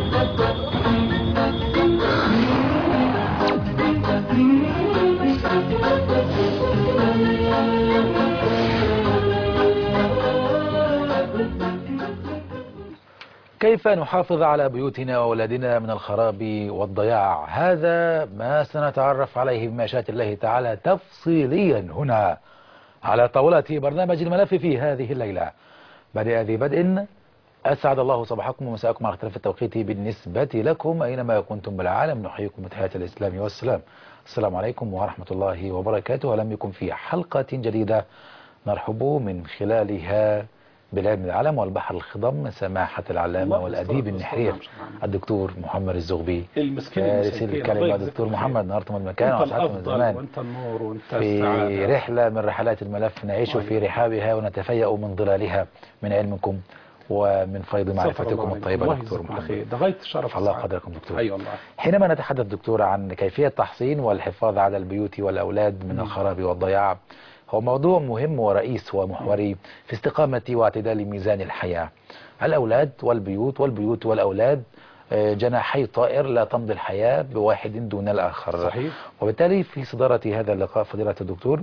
كيف نحافظ على بيوتنا وأولادنا من الخراب والضياع هذا ما سنتعرف عليه بمشيئة الله تعالى تفصيليا هنا على طاولة برنامج الملف في هذه الليلة بدأ ذي بدء أسعد الله صباحكم ومساءكم على اختلاف التوقيت بالنسبة لكم أينما كنتم بالعالم نحييكم بتحية الإسلام والسلام السلام عليكم ورحمة الله وبركاته أهلا بكم في حلقة جديدة نرحب من خلالها بالعلم العلم والبحر الخضم سماحة العلامة الله والأديب يستر- النحرير يستر- يستر- الدكتور محمد الزغبي المسكين فارس المسكين. الله الكلمة يجزيك دكتور الخير. محمد نهارتم المكان انت وأسعدتم الافضل الزمان وانت النور وانت في السعاده رحلة من رحلات الملف نعيش في رحابها ونتفيأ من ظلالها من علمكم ومن فيض سفر الله معرفتكم عليكم. الطيبة الله دكتور يجزيك محمد الخير ده غايه الشرف رفع الله والسعادة. قدركم دكتور اي والله حينما نتحدث دكتور عن كيفية تحصين والحفاظ على البيوت والأولاد من الخراب والضياع هو موضوع مهم ورئيس ومحوري في استقامة واعتدال ميزان الحياة الأولاد والبيوت والبيوت والأولاد آه، جناحي طائر لا تمضي الحياة بواحد دون الآخر صحيح. وبالتالي في صدارة هذا اللقاء فضيلة الدكتور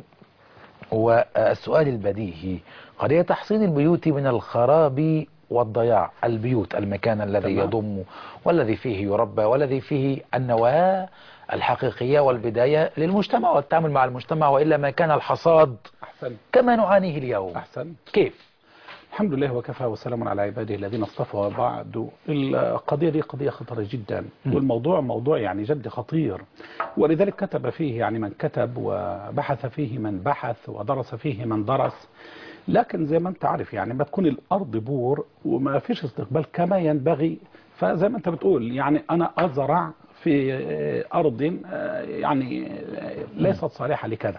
والسؤال البديهي قضية تحصين البيوت من الخراب والضياع البيوت المكان الذي تمام. يضم والذي فيه يربى والذي فيه النواة الحقيقية والبداية للمجتمع والتعامل مع المجتمع وإلا ما كان الحصاد احسن كما نعانيه اليوم احسن كيف؟ الحمد لله وكفى وسلام على عباده الذين اصطفى وبعد القضية دي قضية خطرة جدا والموضوع موضوع يعني جد خطير ولذلك كتب فيه يعني من كتب وبحث فيه من بحث ودرس فيه من درس لكن زي ما انت عارف يعني ما تكون الارض بور وما فيش استقبال كما ينبغي فزي ما انت بتقول يعني انا ازرع في آه، ارض آه، يعني آه، ليست صالحه لكذا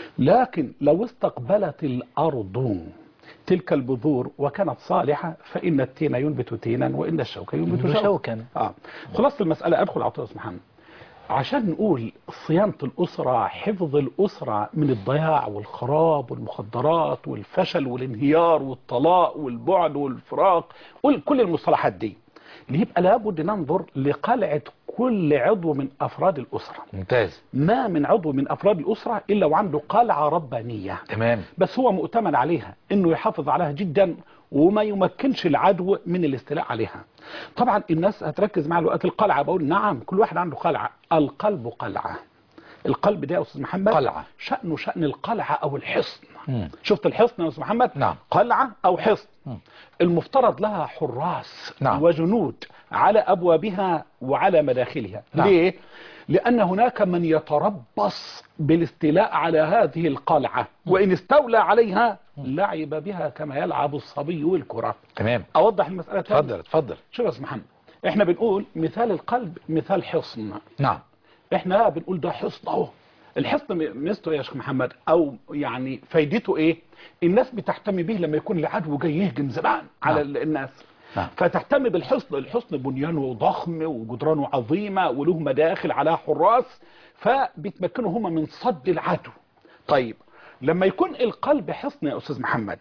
لكن لو استقبلت الارض تلك البذور وكانت صالحة فإن التين ينبت تينا وإن الشوك ينبت ينبت شوكا شوكا. آه. خلاصة المسألة أدخل على طول محمد عشان نقول صيانة الأسرة حفظ الأسرة من الضياع والخراب والمخدرات والفشل والانهيار والطلاق والبعد والفراق كل كل المصطلحات دي يبقى لابد ننظر لقلعة كل عضو من أفراد الأسرة ممتاز ما من عضو من أفراد الأسرة إلا وعنده قلعة ربانية تمام بس هو مؤتمن عليها انه يحافظ عليها جدا وما يمكنش العدو من الاستيلاء عليها طبعا الناس هتركز مع الوقت القلعة بقول نعم كل واحد عنده قلعة القلب قلعة القلب ده يا استاذ محمد قلعة. شأنه شأن القلعة او الحصن مم. شفت الحصن يا استاذ محمد نعم. قلعة او حصن مم. المفترض لها حراس نعم. وجنود على ابوابها وعلى مداخلها نعم. ليه لان هناك من يتربص بالاستيلاء على هذه القلعة وان استولى عليها لعب بها كما يلعب الصبي والكرة تمام اوضح المسألة تاني اتفضل اتفضل شوف يا استاذ محمد احنا بنقول مثال القلب مثال حصن نعم احنا بنقول ده حصن اهو الحصن م- ميزته إيه يا شيخ محمد او يعني فايدته ايه الناس بتهتم به لما يكون العدو جاي يهجم زمان على نعم. ال- الناس نعم. فتهتم بالحصن الحصن بنيانه ضخم وجدرانه عظيمة وله مداخل على حراس فبيتمكنوا هما من صد العدو طيب لما يكون القلب حصن يا استاذ محمد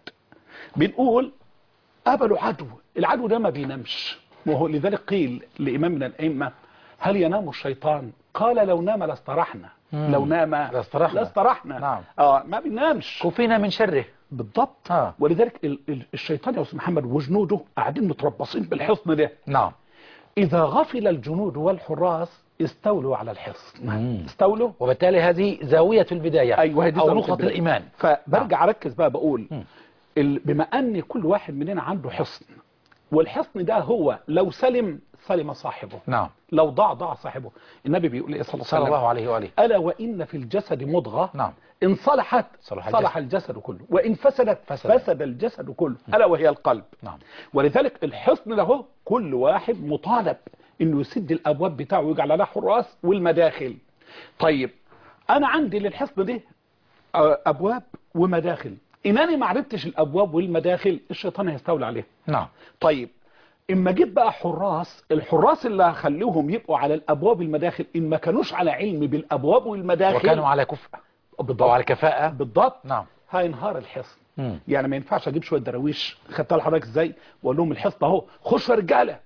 بنقول قابلوا عدو العدو ده ما بينامش وهو لذلك قيل لإمام من الأئمة هل ينام الشيطان قال لو نام لاسترحنا مم. لو نام لاسترحنا. لاسترحنا نعم. اه ما بينامش كفينا من شره بالضبط آه. ولذلك ال- ال- الشيطان يا استاذ محمد وجنوده قاعدين متربصين بالحصن ده نعم اذا غفل الجنود والحراس استولوا على الحصن مم. استولوا وبالتالي هذه زاوية البداية ايوه هي دي أو زاوية نقطة البداية. الإيمان فبرجع اركز بقى بقول مم. ال- بما ان كل واحد مننا عنده حصن والحصن ده هو لو سلم سلم صاحبه نعم لو ضاع ضاع صاحبه النبي بيقول ايه صلى الله صلى عليه وسلم الله عليه وآله الا وان في الجسد مضغه نعم ان صلحت صلح صلح, الجسد كله وان فسدت فسد. فسد, الجسد كله الا وهي القلب نعم ولذلك الحصن ده كل واحد مطالب انه يسد الابواب بتاعه ويجعل عليها حراس والمداخل طيب انا عندي للحصن ده آه، ابواب ومداخل ان انا ما عرفتش الابواب والمداخل الشيطان هيستولى عليها نعم طيب اما جيب بقى حراس الحراس اللي هخليهم يبقوا على الابواب المداخل ان ما كانوش على علم بالابواب والمداخل وكانوا على كفء بالضبط أو على كفاءة بالضبط نعم هينهار الحصن مم. يعني ما ينفعش اجيب شويه دراويش خدتها لحضرتك ازاي واقول لهم الحصن اهو خشوا يا رجاله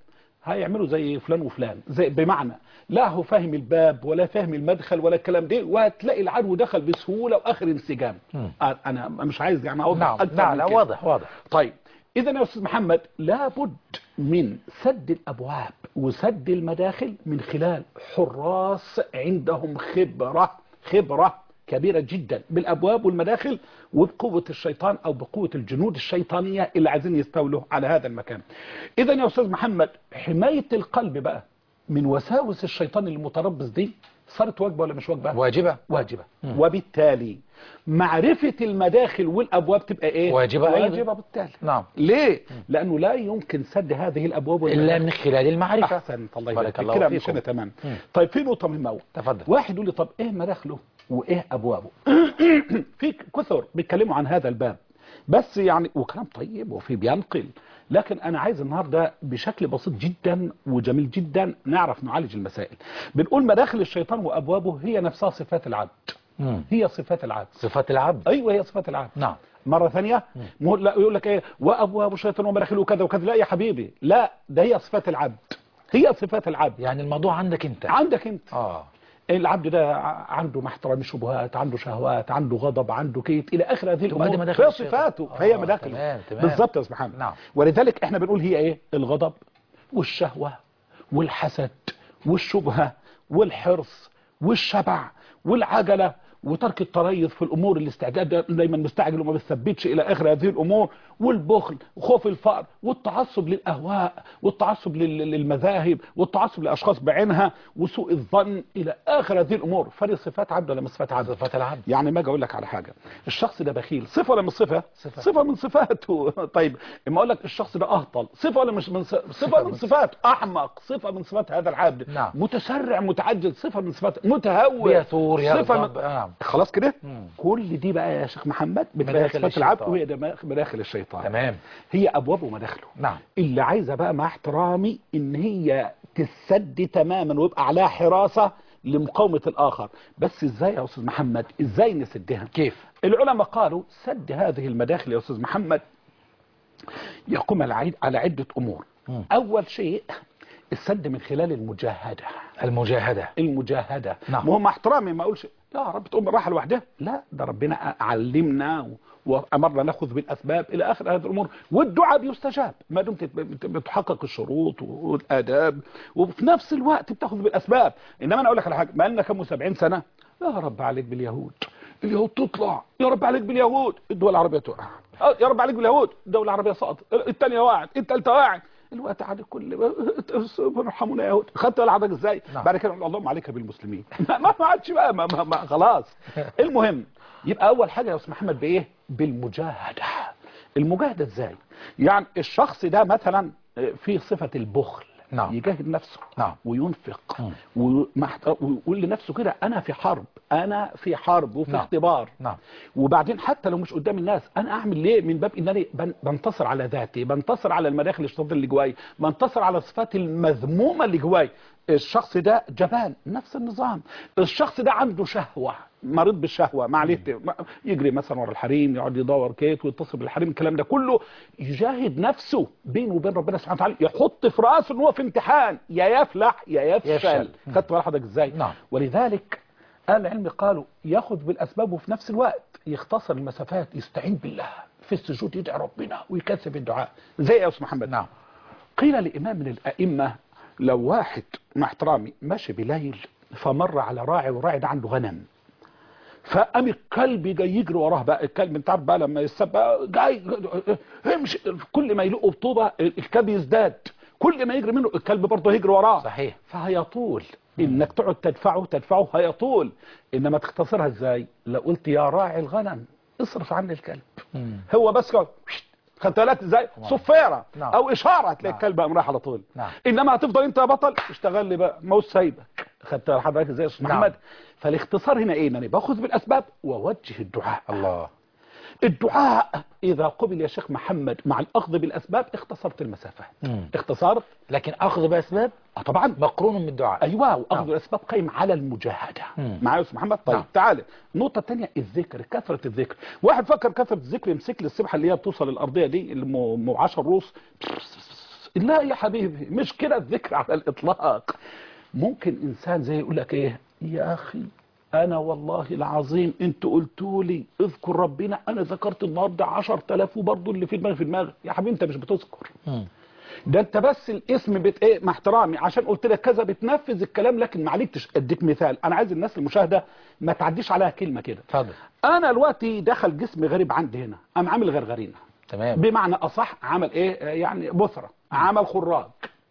هيعملوا زي فلان وفلان زي بمعنى لا هو فاهم الباب ولا فاهم المدخل ولا الكلام ده وهتلاقي العدو دخل بسهوله واخر انسجام مم. آه، انا مش عايز يعني اوضح نعم اكتر نعم من لا كده. واضح واضح طيب اذا يا استاذ محمد لابد من سد الابواب وسد المداخل من خلال حراس عندهم خبره خبره كبيره جدا بالابواب والمداخل وبقوه الشيطان او بقوه الجنود الشيطانيه اللي عايزين يستولوا على هذا المكان. اذا يا استاذ محمد حمايه القلب بقى من وساوس الشيطان المتربص دي صارت واجبه ولا مش واجبه؟ واجبة واجبة وبالتالي معرفة المداخل والأبواب تبقى إيه واجبة أيضا. واجبة بالتالي نعم ليه لأنه لا يمكن سد هذه الأبواب إلا والمداخل. من خلال المعرفة أحسنت الله بارك يبارك الله كده فيكم. مشينا تمام مم. طيب في نقطة مهمة أوي تفضل واحد يقول لي طب إيه مداخله وإيه أبوابه في كثر بيتكلموا عن هذا الباب بس يعني وكلام طيب وفي بينقل لكن انا عايز النهارده بشكل بسيط جدا وجميل جدا نعرف نعالج المسائل بنقول مداخل الشيطان وابوابه هي نفسها صفات العبد مم. هي صفات العبد صفات العبد ايوه هي صفات العبد نعم مرة ثانية مو- لا يقول لك ايه وابواب الشيطان ومداخله كذا وكذا لا يا حبيبي لا ده هي صفات العبد هي صفات العبد يعني الموضوع عندك انت عندك انت اه العبد ده ع- عنده محترم شبهات عنده شهوات عنده غضب عنده كيت الى اخر هذه ثم الامور دي مداخل فهي الشيطان. صفاته آه، فهي مداخل تمام، تمام. بالظبط يا استاذ محمد نعم. ولذلك احنا بنقول هي ايه الغضب والشهوه والحسد والشبهه والحرص والشبع والعجله وترك التريث في الامور الاستعجال ده دايما مستعجل وما بيثبتش الى اخر هذه الامور والبخل وخوف الفقر والتعصب للاهواء والتعصب لل- للمذاهب والتعصب لاشخاص بعينها وسوء الظن الى اخر هذه الامور فدي صفات عبد ولا مش صفات عبد صفات العبد يعني ما اجي اقول لك على حاجه الشخص ده بخيل صفه ولا مش صفه صفة. صفه من صفاته طيب اما اقول لك الشخص ده اهطل صفه ولا مش من ص- صفه من صفات احمق صفه من صفات هذا العبد نعم. متسرع متعجل صفه من صفات متهور بيثور صفه يغضب من... نعم خلاص كده مم. كل دي بقى يا شيخ محمد بتبقى مداخل صفات العبد الشيطان. وهي ده مداخل الشيطان تمام هي ابواب ومداخله نعم اللي عايزه بقى مع احترامي ان هي تسد تماما ويبقى عليها حراسه لمقاومه الاخر بس ازاي يا استاذ محمد ازاي نسدها كيف العلماء قالوا سد هذه المداخل يا استاذ محمد يقوم على عد- على عده امور مم. اول شيء السد من خلال المجاهده المجاهدة المجاهده نعم. ما هو مع احترامي ما اقولش يا رب تقوم راحه لوحدها لا ده ربنا علمنا و- وامرنا ناخذ بالاسباب الى اخر هذه الامور والدعاء بيستجاب ما دمت بت- بتحقق الشروط والاداب وفي نفس الوقت بتاخذ بالاسباب انما انا اقول لك على حاجه ما لنا كم 70 سنه يا رب عليك باليهود اليهود تطلع يا رب عليك باليهود الدول العربيه تقع آه، يا رب عليك باليهود الدوله العربيه سقطت الثانيه وقعت الثالثه وقعت الوقت عاد كل ارحمونا يا يهود خدت العبك ازاي نعم. بعد كده نقول اللهم عليك بالمسلمين ما ما عادش بقى ما ما ما خلاص المهم يبقى اول حاجه يا استاذ محمد بايه بالمجاهده المجاهده ازاي يعني الشخص ده مثلا في صفه البخل نعم. يجاهد نفسه نعم. وينفق مم. ومحت- ويقول لنفسه كده انا في حرب انا في حرب وفي نعم. اختبار نعم وبعدين حتى لو مش قدام الناس انا اعمل ليه من باب انني بن- بنتصر على ذاتي بنتصر على المداخل الشيطان اللي جواي بنتصر على الصفات المذمومه اللي جواي الشخص ده جبان نفس النظام الشخص ده عنده شهوه مريض بالشهوه ما عليه ما- يجري مثلا ورا الحريم يقعد يدور كيت ويتصل بالحريم الكلام ده كله يجاهد نفسه بينه وبين ربنا سبحانه وتعالى يحط في راسه ان هو في امتحان يا يفلح يا يفشل, يفشل. خدت بال حضرتك ازاي نعم. ولذلك اهل العلم قالوا ياخذ بالاسباب وفي نفس الوقت يختصر المسافات يستعين بالله في السجود يدعي ربنا ويكثف الدعاء زي يا استاذ محمد نعم قيل لامام من الائمه لو واحد مع احترامي ماشي بليل فمر على راعي والراعي ده عنده غنم فقام الكلب جاي يجري وراه بقى الكلب انت عارف بقى لما يسب بقى جاي امشي كل ما يلقوا بطوبه الكلب يزداد كل ما يجري منه الكلب برضه يجري وراه صحيح فهيطول انك تقعد تدفعه تدفعه هيطول انما تختصرها ازاي لو قلت يا راعي الغنم اصرف عني الكلب مم. هو بس كده خدت بالك ازاي صفيره نعم. او اشاره تلاقي نعم. الكلب قام رايح على طول نعم. انما هتفضل انت يا بطل اشتغل لي بقى موس سايبك خدت بالك حضرتك ازاي يا استاذ نعم. محمد فالاختصار هنا ايه انني باخذ بالاسباب واوجه الدعاء الله الدعاء اذا قبل يا شيخ محمد مع الاخذ بالاسباب اختصرت المسافات مم. اختصرت لكن أخذ بأسباب آه طبعا مقرون بالدعاء ايوه واخذ نعم. الاسباب قايم على المجاهده مم. معايا يا استاذ محمد طيب نعم. تعالى النقطه الثانيه الذكر كثره الذكر واحد فكر كثره الذكر يمسك لي السبحه اللي هي بتوصل الارضيه دي اللي م 10 روس لا يا حبيبي مش كده الذكر على الإطلاق ممكن إنسان زي يقول لك إيه يا أخي أنا والله العظيم أنت قلتوا لي اذكر ربنا أنا ذكرت النهارده 10000 وبرضه اللي في دماغي في دماغي يا حبيبي أنت مش بتذكر مم. ده انت بس الاسم بت ايه مع احترامي عشان قلت لك كذا بتنفذ الكلام لكن ما عليكش اديك مثال انا عايز الناس المشاهده ما تعديش عليها كلمه كده اتفضل انا دلوقتي دخل جسم غريب عندي هنا قام عامل غرغرينه تمام بمعنى اصح عمل ايه آه، يعني بثره عمل خراج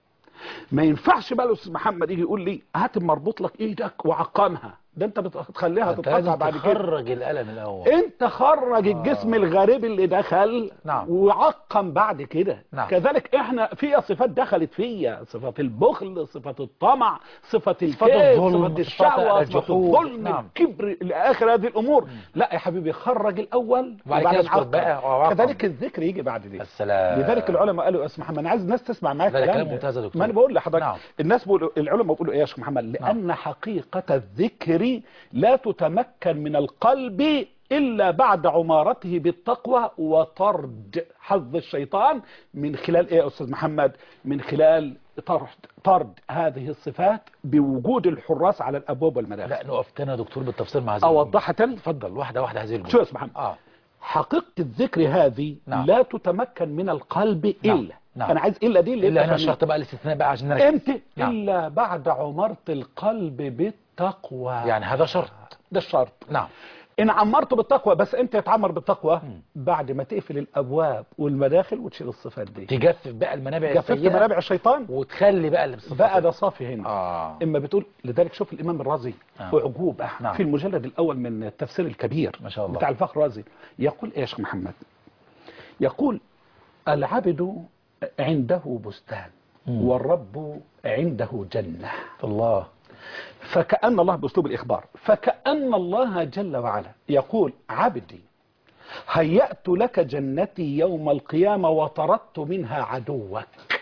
ما ينفعش بقى الاستاذ محمد يجي يقول لي هات مربوط لك ايدك وعقمها ده انت بتخليها انت تتقطع لازم بعد كده تخرج الالم الاول انت خرج الجسم الغريب اللي دخل نعم. وعقم بعد كده نعم. كذلك احنا في صفات دخلت فيا صفة البخل صفة الطمع صفة صفة الكيد الظلم، صفة صفة الشهوة صفة الجحود. الظلم نعم. الكبر الى اخر هذه الامور لا يا حبيبي خرج الاول وبعد كده اذكر نعقم. بقى وعقم. كذلك الذكر يجي بعد دي السلام لذلك العلماء قالوا يا شيخ محمد انا عايز الناس تسمع معايا ده الكلام كلام ممتاز يا دكتور. ما انا بقول لحضرتك نعم. الناس بيقولوا العلماء بيقولوا ايه يا شيخ محمد لان حقيقه الذكر لا تتمكن من القلب الا بعد عمارته بالتقوى وطرد حظ الشيطان من خلال ايه يا استاذ محمد من خلال طرد طرد هذه الصفات بوجود الحراس على الابواب والمداخل لا نقف تاني يا دكتور بالتفصيل مع هذه اوضحها تاني اتفضل واحده واحده هذه الجمله شو يا استاذ محمد اه حقيقه الذكر هذه نعم. لا تتمكن من القلب نعم. الا نعم. انا عايز الا دي اللي الا يبقى هنا فاهمين. الشرط بقى الاستثناء بقى عشان نركز امتى نعم. الا بعد عمارة القلب بالتقوى يعني هذا شرط ده الشرط نعم ان عمرته بالتقوى بس امتى يتعمر بالتقوى بعد ما تقفل الابواب والمداخل وتشيل الصفات دي تجفف بقى المنابع جففت السيئه منابع الشيطان وتخلي بقى اللي بالصفات بقى ده صافي هنا اه اما بتقول لذلك شوف الامام الرازي نعم. اعجوبه نعم. في المجلد الاول من التفسير الكبير ما شاء الله. بتاع الفخر الرازي يقول ايه يا شيخ محمد يقول العبد عنده بستان مم. والرب عنده جنه الله فكأن الله بأسلوب الإخبار فكأن الله جل وعلا يقول عبدي هيأت لك جنتي يوم القيامة وطردت منها عدوك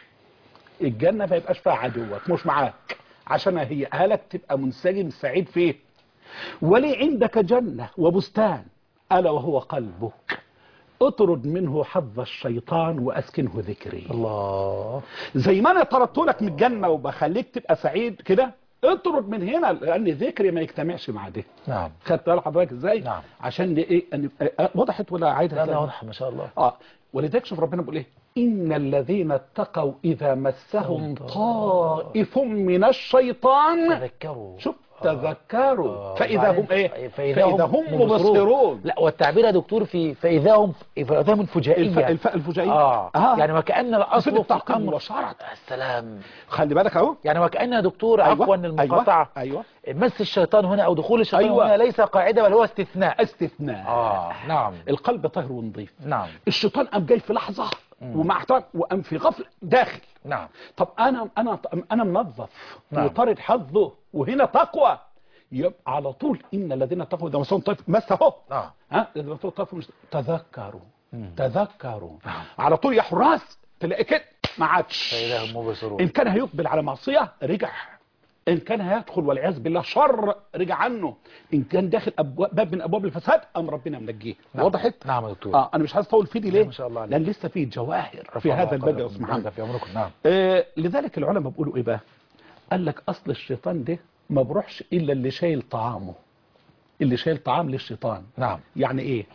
الجنة ما يبقاش فيها عدوك مش معاك عشان هيئها لك تبقى منسجم سعيد فيه ولي عندك جنة وبستان ألا وهو قلبك اطرد منه حظ الشيطان وأسكنه ذكري الله زي ما انا طردت لك من الجنه وبخليك تبقى سعيد كده اطرد من هنا لان ذكري ما يجتمعش مع ده نعم خدت بالك حضرتك ازاي نعم. عشان دي ايه أن آه، وضحت ولا عايزها لا لا تاني؟ واضح ما شاء الله اه ولذلك شوف ربنا بيقول ايه ان الذين اتقوا اذا مسهم طائف من الشيطان تذكروا شوف آه. تذكروا آه. فاذا هم وبعدين ايه فإذا هم مبصرون لا والتعبير يا دكتور في فإذا هم فإذا هم الف... فجائية الف... الفجائيه آه. آه. يعني وكأن في الأصل في التعقيد الأمر مباشره السلام خلي بالك اهو يعني وكأن يا دكتور عفوا المقاطعة ايوه مس الشيطان هنا أو دخول الشيطان أيوة. هنا ليس قاعدة بل هو استثناء استثناء آه نعم القلب طاهر ونظيف نعم الشيطان قام جاي في لحظه ومع احترام وقام في غفله داخل نعم طب انا انا انا منظف نعم. وطارد حظه وهنا تقوى يبقى على طول ان الذين اتقوا ده مسهم طيف مس اهو آه. ها الذين اتقوا طيف مش تذكروا مم. تذكروا نعم. على طول يا حراس تلاقي كده ما عادش فإذا هم مبصرون ان كان هيقبل على معصيه رجع ان كان هيدخل والعياذ بالله شر رجع عنه ان كان داخل أبواب باب من ابواب الفساد قام ربنا منجيه نعم. وضحت نعم يا دكتور اه انا مش عايز اطول في دي ليه ما شاء الله عليك. لان لسه في جواهر في رفع هذا الله الباب يا قدركم. استاذ محمد في عمركم نعم آه لذلك العلماء بيقولوا ايه بقى قال لك اصل الشيطان ده ما بروحش الا اللي شايل طعامه اللي شايل طعام للشيطان نعم يعني ايه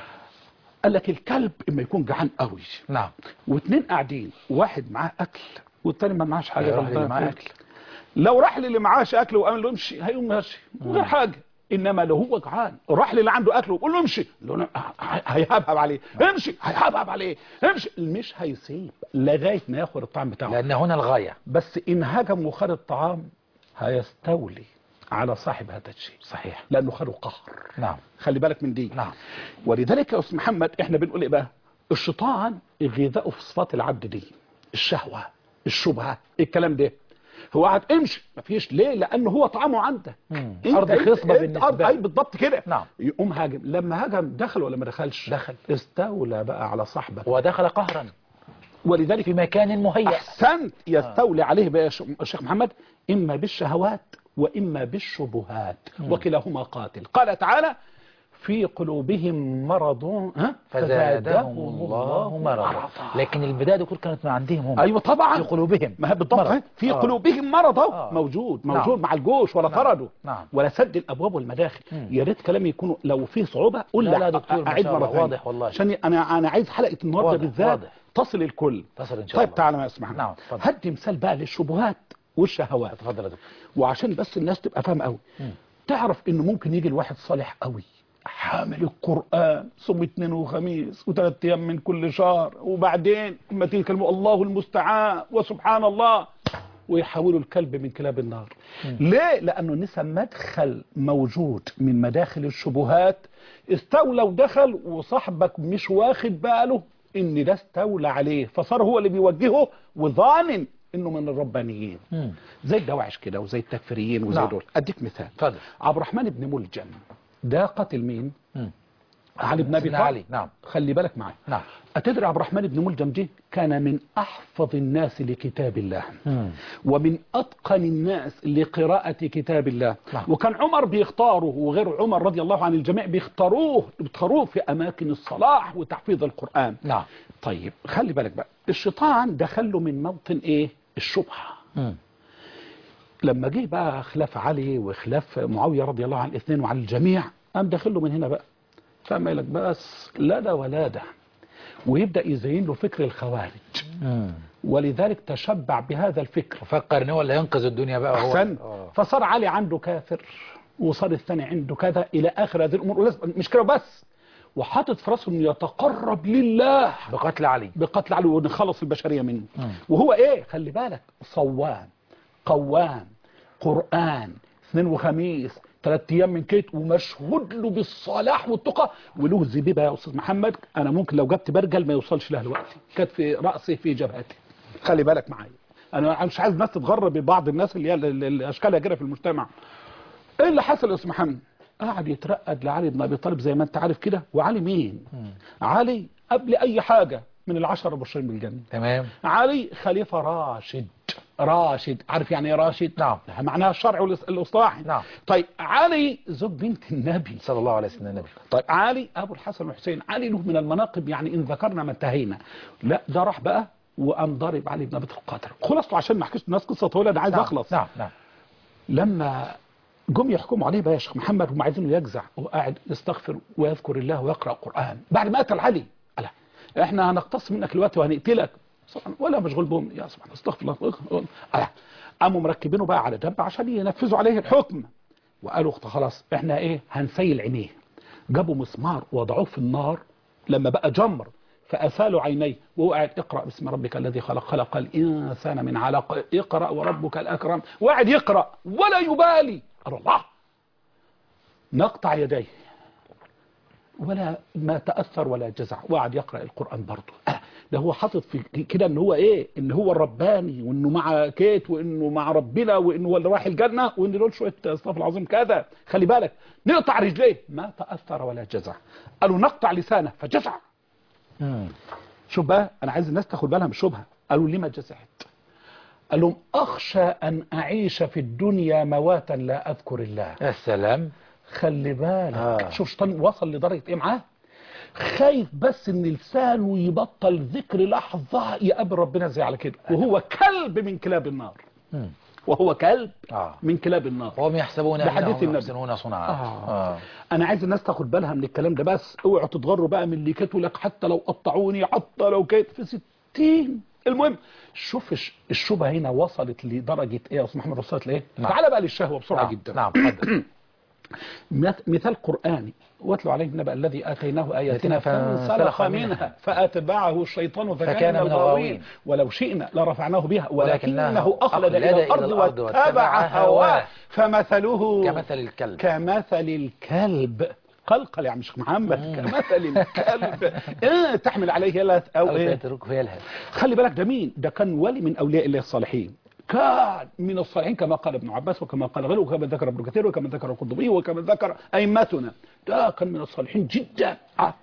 قال لك الكلب اما يكون جعان قوي نعم واثنين قاعدين واحد معاه اكل والتاني ما معاش حاجه يروح غلطان للي معاه فيه. أكل. لو راح للي معاش اكل وقال له امشي هيقوم ماشي من غير حاجه انما لو هو جعان راح للي عنده اكل وقول له امشي يقول له ه- هيهبهب عليه امشي هيهبهب عليه امشي مش هيسيب لغايه ما ياخد الطعم بتاعه لأن هنا الغاية بس ان هجم وخد الطعام هيستولي على صاحب هذا الشيء صحيح لانه خده قهر نعم خلي بالك من دي نعم ولذلك يا استاذ محمد احنا بنقول ايه بقى الشيطان غذاؤه في صفات العبد دي الشهوه الشبهه الكلام ده هو قاعد امشي مفيش ليه لانه هو طعامه عندك مم. انت أرض انت- خصبة انت بالنسبة أرض له. اي بالضبط كده نعم. يقوم هاجم لما هاجم دخل ولا ما دخلش دخل. استولى بقى على صاحبك ودخل قهرا ولذلك في مكان مهيأ احسنت يستولي عليه بقى يا ش- الشيخ محمد اما بالشهوات واما بالشبهات وكلاهما قاتل قال تعالى في قلوبهم مرض ها فزادهم الله مرضا لكن البداية دي كل كانت من عندهم هم ايوه طبعا في قلوبهم ما هي بالضبط مرض. أهي. في آه. قلوبهم مرض أهو. آه. موجود نعم. موجود مع الجوش ولا نعم. طردوا نعم. ولا سد الابواب والمداخل مم. يا ريت كلامي يكون لو فيه صعوبه قول لا لي لا دكتور، ما اعيد شاء مره الله. ثانية. واضح والله. عشان انا انا عايز حلقه النهارده واضح، بالذات واضح. تصل الكل تصل إن شاء طيب الله. تعالى ما اسمع نعم، اتفضل. هدي مثال بقى للشبهات والشهوات اتفضل يا دكتور وعشان بس الناس تبقى فاهمه قوي مم. تعرف انه ممكن يجي الواحد صالح قوي حامل القرآن صوم اثنين وخميس وثلاث ايام من كل شهر وبعدين اما تيجي كلمه الله المستعان وسبحان الله ويحولوا الكلب من كلاب النار ليه لانه نسى مدخل موجود من مداخل الشبهات استولى ودخل وصاحبك مش واخد باله ان ده استولى عليه فصار هو اللي بيوجهه وظانن انه من الربانيين مم. زي الدواعش كده وزي التكفيريين وزي نعم. دول اديك مثال اتفضل عبد الرحمن بن ملجم ده قتل مين مم. علي بن ابي سيدنا طالب علي نعم خلي بالك معي نعم أتدري عبد الرحمن بن ملجم دي كان من أحفظ الناس لكتاب الله مم. ومن أتقن الناس لقراءة كتاب الله نعم. وكان عمر بيختاره وغير عمر رضي الله عن الجميع بيختاروه بيختاروه في أماكن الصلاح وتحفيظ القرآن نعم طيب خلي بالك بقى الشيطان دخله من موطن إيه الشبهة مم. لما جه بقى خلاف علي وخلاف معاوية رضي الله عن الاثنين وعن الجميع قام داخله من هنا بقى فما لك بس لا ده ولا ده ويبدأ يزين له فكر الخوارج مم. ولذلك تشبع بهذا الفكر فكر ان هو اللي هينقذ الدنيا بقى هو أحسن آه. فصار علي عنده كافر وصار الثاني عنده كذا إلى آخر هذه الأمور ولازم- مش كده بس وحاطط في راسه انه يتقرب لله بقتل علي بقتل علي ونخلص البشرية منه مم. وهو ايه خلي بالك صوام قوام قرآن اثنين وخميس ثلاث ايام من كيت ومشهود له بالصلاح والتقى وله زبيبه يا استاذ محمد انا ممكن لو جبت برجل ما يوصلش لها دلوقتي كانت في راسي في جبهتي خلي بالك معايا انا مش عايز الناس تتغر ببعض الناس اللي هي ال- ال- الاشكال الهجره في المجتمع ايه اللي حصل يا استاذ محمد قعد يترقد لعلي بن ابي طالب زي ما انت عارف كده وعلي مين علي قبل اي حاجه من العشره المبشرين بالجنه تمام علي خليفة راشد راشد عارف يعني ايه راشد نعم. معناها الشرع والاصلاح نعم. طيب علي زوج بنت النبي صلى الله عليه وسلم النبي طيب علي ابو الحسن والحسين علي له من المناقب يعني ان ذكرنا ما انتهينا لا ده راح بقى وقام ضارب علي بن ابي طالب قاتل خلصته عشان ما احكيش الناس قصه طويله انا عايز نعم. اخلص نعم نعم لما جم يحكموا عليه بقى يا شيخ محمد وهم عايزينه يجزع وقاعد يستغفر ويذكر الله ويقرا قران بعد ما قتل علي قال احنا هنقتص منك الوقت وهنقتلك سبحان ولا مشغول بهم يا سبحان الله استغفر الله قال قاموا مركبينه بقى على جنب عشان ينفذوا عليه الحكم وقالوا خلاص احنا ايه هنسيل عينيه جابوا مسمار وضعوه في النار لما بقى جمر فأسالوا عينيه وهو قاعد اقرأ باسم ربك الذي خلق خلق الإنسان من علق اقرأ وربك الأكرم وقاعد يقرأ ولا يبالي قال الله نقطع يديه ولا ما تأثر ولا جزع وقعد يقرأ القرآن برضه آه، ده هو حاطط في كده ان هو ايه ان هو الرباني وانه مع كيت وانه مع ربنا وانه هو اللي رايح الجنة وان دول شوية استغفر العظيم كذا خلي بالك نقطع رجليه ما تأثر ولا جزع قالوا نقطع لسانه فجزع مم. شوف بقى انا عايز الناس تاخد بالها من الشبهه قالوا لما جزعت قال لهم اخشى ان اعيش في الدنيا مواتا لا اذكر الله يا سلام خلي بالك آه. آه. شوف شيطان وصل لدرجه ايه معاه خايف بس ان لسانه يبطل ذكر لحظه يقابل ربنا زي على كده وهو كلب من كلاب النار مم. وهو كلب آه. من كلاب النار وهم يحسبون ده حديث انهم النبي. يحسنون صنعا آه. آه. انا عايز الناس تاخد بالها من الكلام ده بس اوعوا تتغروا بقى من اللي كتبوا لك حتى لو قطعوني حتى لو كانت في ستين المهم شوف الش- الشبهه هنا وصلت لدرجه ايه يا استاذ محمد وصلت لايه نعم. تعال بقى للشهوه بسرعه نعم. جدا نعم اتفضل مث- مثال قرآني واتلو عليه النبأ الذي آتيناه آياتنا آياتنا فانسلخ فانسلخ منها منها. فأتبعه الشيطان فكان, فكان من من الغاوين الغاوين. ولو شئنا لرفعناه بها ولكنه ولكنه أخلد أخلد إلى إلى الأرض الأرض واتبع واتبع هواه هواه. فمثله كمثل الكلب كمثل الكلب قلقل يا مش محمد كمثل الكلب إيه تحمل عليه يلا أو أو إيه سيتركه يلهث خلي بالك ده مين ده كان ولي من أولياء الله الصالحين كان من الصالحين كما قال ابن عباس وكما قال غيره وكما ذكر ابن كثير وكما ذكر القرطبي وكما ذكر أئمتنا ده كان من الصالحين جدا آه.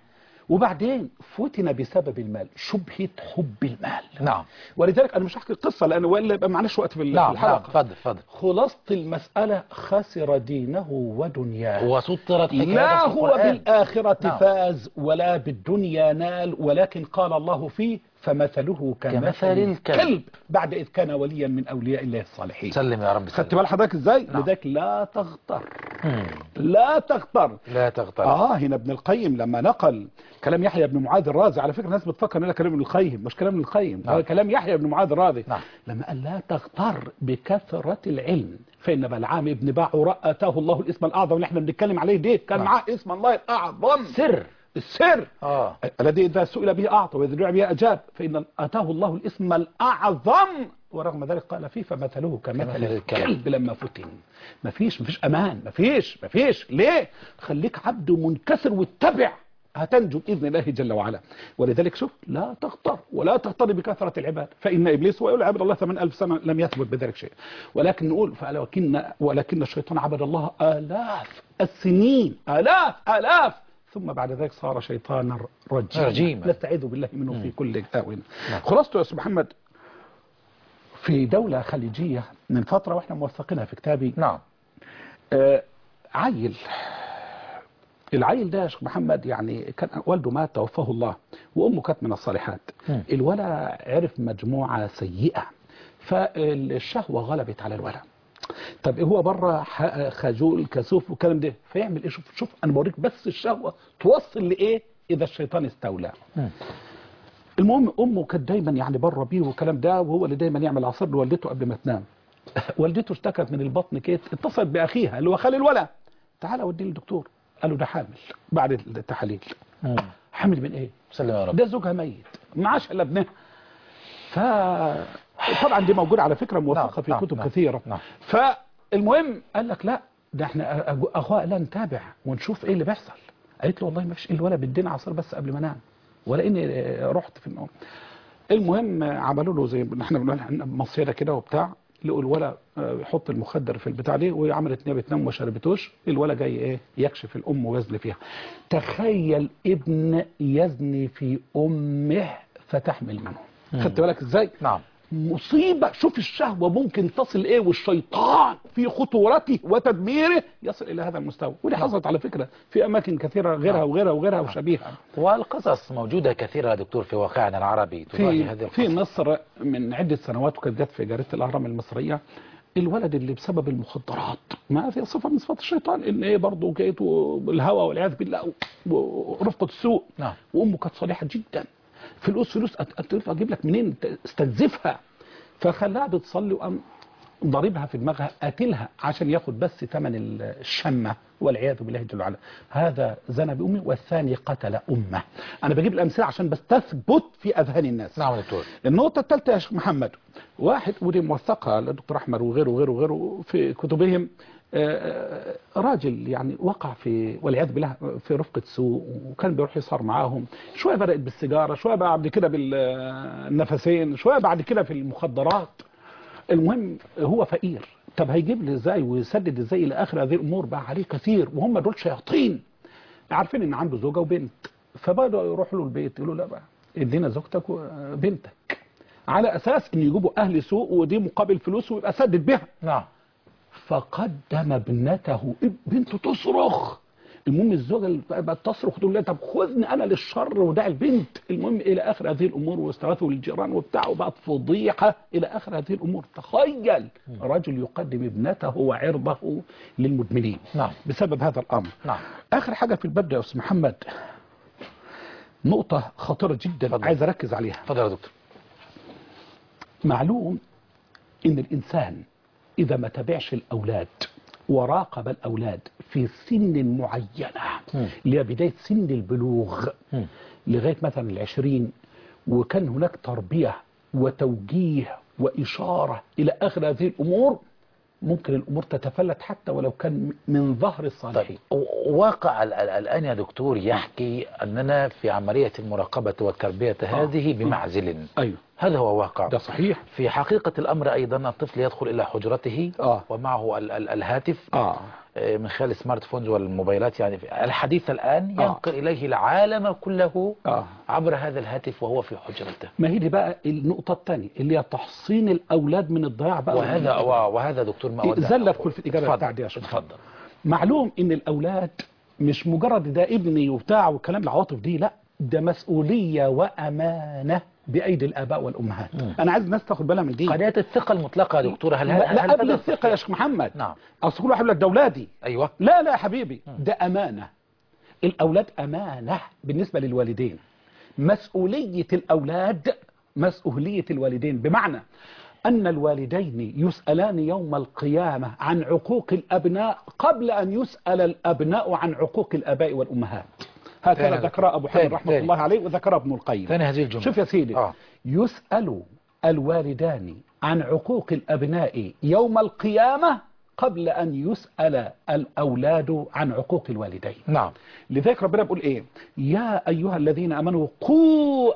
وبعدين فتن بسبب المال شبهة حب المال نعم ولذلك انا مش هحكي القصه لان والا يبقى معلش وقت في ال- في نعم نعم الحلقه اتفضل اتفضل خلاصه المساله خسر دينه ودنياه وسطرت حكاية لا في هو القرآن. بالآخرة نعم. فاز ولا بالدنيا نال ولكن قال الله فيه فمثله كمثل كمثل الكلب. الكلب بعد إذ كان وليا من أولياء الله الصالحين سلم يا رب خدت سلم. بال حضرتك ازاي نعم. لذلك لا تغتر مم. لا تغتر لا تغتر اه هنا ابن القيم لما نقل كلام يحيى بن معاذ الرازي على فكره الناس بتفكر ان ده كلام ابن القيم مش كلام ابن القيم نعم. ده كلام يحيى بن معاذ الرازي نعم. لما قال لا تغتر بكثره العلم فان بلعام ابن باعوراء اتاه الله الاسم الاعظم اللي احنا بنتكلم عليه ده كان نعم. معاه اسم الله الاعظم سر السر اه الذي اذا سئل به اعطى واذا دعي به اجاب فان اتاه الله الاسم الاعظم ورغم ذلك قال فيه فمثله كمثل كمثل الكلب. الكلب لما فتن مفيش مفيش امان مفيش مفيش ليه خليك عبد منكسر واتبع هتنجو باذن الله جل وعلا ولذلك شوف لا تغتر ولا تغتر بكثره العباد فان ابليس ويقول عبد الله 8000 سنه لم يثبت بذلك شيء ولكن نقول ولكن ولكن الشيطان عبد الله الاف السنين الاف الاف ثم بعد ذلك صار شيطانا رجيما رجيما. نستعيذ بالله منه في كل آون خلاصته يا أستاذ محمد في دولة خليجية من فترة واحنا موثقينها في كتابي نعم آه عيل العيل ده يا شيخ محمد يعني كان والده مات توفاه الله وامه كانت من الصالحات مم. الولد عرف مجموعه سيئه فالشهوه غلبت على الولد طب هو بره ح- خجول كسوف والكلام ده فيعمل ايه شوف شوف انا بوريك بس الشهوه توصل لايه اذا الشيطان استولى مم. المهم امه كانت دايما يعني بره بيه والكلام ده وهو اللي دايما يعمل عصير لوالدته قبل ما تنام والدته اشتكت من البطن كده اتصلت باخيها اللي هو خالي الولد تعالى وديه للدكتور قال له ده حامل بعد التحاليل مم. حامل من ايه سلم يا رب ده زوجها ميت معاش الا ابنها ف طبعا دي موجوده على فكره موثقه نعم، في نعم، كتب نعم، كثيره نعم. فالمهم قال لك لا ده احنا أج- اخوها لا نتابع ونشوف ايه اللي بيحصل قالت له والله ما فيش ايه الولد بيدينا عصير بس قبل ما انام ولا اني آه، رحت في النوم المهم آه، عملوا له زي ما احنا بنقول إحنا مصيده كده وبتاع لقوا الولد آه، يحط المخدر في البتاع دي وهي عملت ان هي بتنام وما شربتوش الولد جاي ايه يكشف الام ويزني فيها تخيل ابن يزني في امه فتحمل منه خدت بالك ازاي نعم مصيبة شوف الشهوة ممكن تصل ايه والشيطان في خطورته وتدميره يصل الى هذا المستوى ودي حصلت على فكرة في اماكن كثيرة غيرها نعم. وغيرها وغيرها وشبيهة والقصص موجودة كثيرة يا دكتور في واقعنا العربي تضاهي في هذه في القصص مصر من عدة سنوات وكانت جت في جريدة الاهرام المصرية الولد اللي بسبب المخدرات ما هذه صفة من صفات الشيطان ان ايه برضه جيت الهوى والعياذ بالله ورفقة السوء نعم وامه كانت صالحه جدا فلوس فلوس أت- أت- اجيب لك منين ت- استنزفها فخلاها بتصلي وقام ضاربها في دماغها قاتلها عشان ياخد بس ثمن ال- الشمه والعياذ بالله جل وعلا هذا زنى بامه والثاني قتل امه انا بجيب الامثله عشان بس تثبت في اذهان الناس نعم يا دكتور النقطة الثالثة يا شيخ محمد واحد ودي موثقة للدكتور أحمد وغيره وغيره وغيره في كتبهم آه، آه، راجل يعني وقع في والعياذ بالله في رفقة سوء وكان بيروح يسهر معاهم شوية بدأت بالسيجارة شوية بعد كده بالنفسين شوية بعد كده في المخدرات المهم هو فقير طب هيجيب لي ازاي ويسدد ازاي الى اخر هذه الامور بقى عليه كثير وهم دول شياطين عارفين ان عنده زوجه وبنت فبدأوا يروحوا له البيت يقولوا لا بقى ادينا زوجتك وبنتك على اساس ان يجيبوا اهل سوء ودي مقابل فلوس ويبقى سدد بها نعم فقدم ابنته بنته تصرخ المهم الزوجه اللي بقت تصرخ تقول لها طب خذني انا للشر ودع البنت المهم الى اخر هذه الامور واستغاثوا للجيران وبتاع وبقت فضيحه الى اخر هذه الامور تخيل رجل يقدم ابنته وعرضه للمدمنين نعم بسبب هذا الامر نعم اخر حاجه في البدء يا استاذ محمد نقطه خطيره جدا اتفضل. عايز اركز عليها اتفضل يا دكتور معلوم ان الانسان اذا ما تابعش الاولاد وراقب الاولاد في سن معينه مم. اللي هي بدايه سن البلوغ مم. لغايه مثلا العشرين وكان هناك تربيه وتوجيه واشاره الى اخر هذه الامور ممكن الامور تتفلت حتى ولو كان من ظهر الصالحين طيب واقع ال- ال- الآن يا دكتور يحكي أننا في عملية المراقبة والتربية هذه بمعزل ايوه هذا هو واقع ده صحيح في حقيقة الأمر أيضا الطفل يدخل إلى حجرته آه. ومعه ال ال الهاتف اه آه، من خلال السمارت فونز والموبايلات يعني الحديث الآن آه. ينقل إليه العالم كله اه عبر هذا الهاتف وهو في حجرته ما هي دي بقى النقطة الثانية اللي هي تحصين الأولاد من الضياع بقى وهذا وهذا دكتور ما ودع. زلت كل في الإجابة اتفضل، بتاعتي يا شيخ اتفضل معلوم ان الاولاد مش مجرد ده ابني وبتاع وكلام العواطف دي لا ده مسؤوليه وامانه بايدي الاباء والامهات مم. انا عايز الناس تاخد بالها من دي قضية الثقة المطلقة يا دكتور هل لا, هل لا هل قبل هذا الثقه صحيح؟ يا شيخ محمد نعم اصل كل واحد يقول لك ده اولادي أيوة لا لا يا حبيبي ده امانه الاولاد امانه بالنسبه للوالدين مسؤوليه الاولاد مسؤوليه الوالدين بمعنى أن الوالدين يسألان يوم القيامة عن عقوق الأبناء قبل أن يسأل الأبناء عن عقوق الآباء والأمهات هكذا تاني ذكر أبو حامد تاني- رحمة تاني. الله عليه وذكر ابن القيم ثاني هذه الجملة شوف يا سيدي آه. يسأل الوالدان عن عقوق الأبناء يوم القيامة قبل أن يسأل الأولاد عن عقوق الوالدين نعم لذلك ربنا بيقول ايه يا ايها الذين امنوا قوا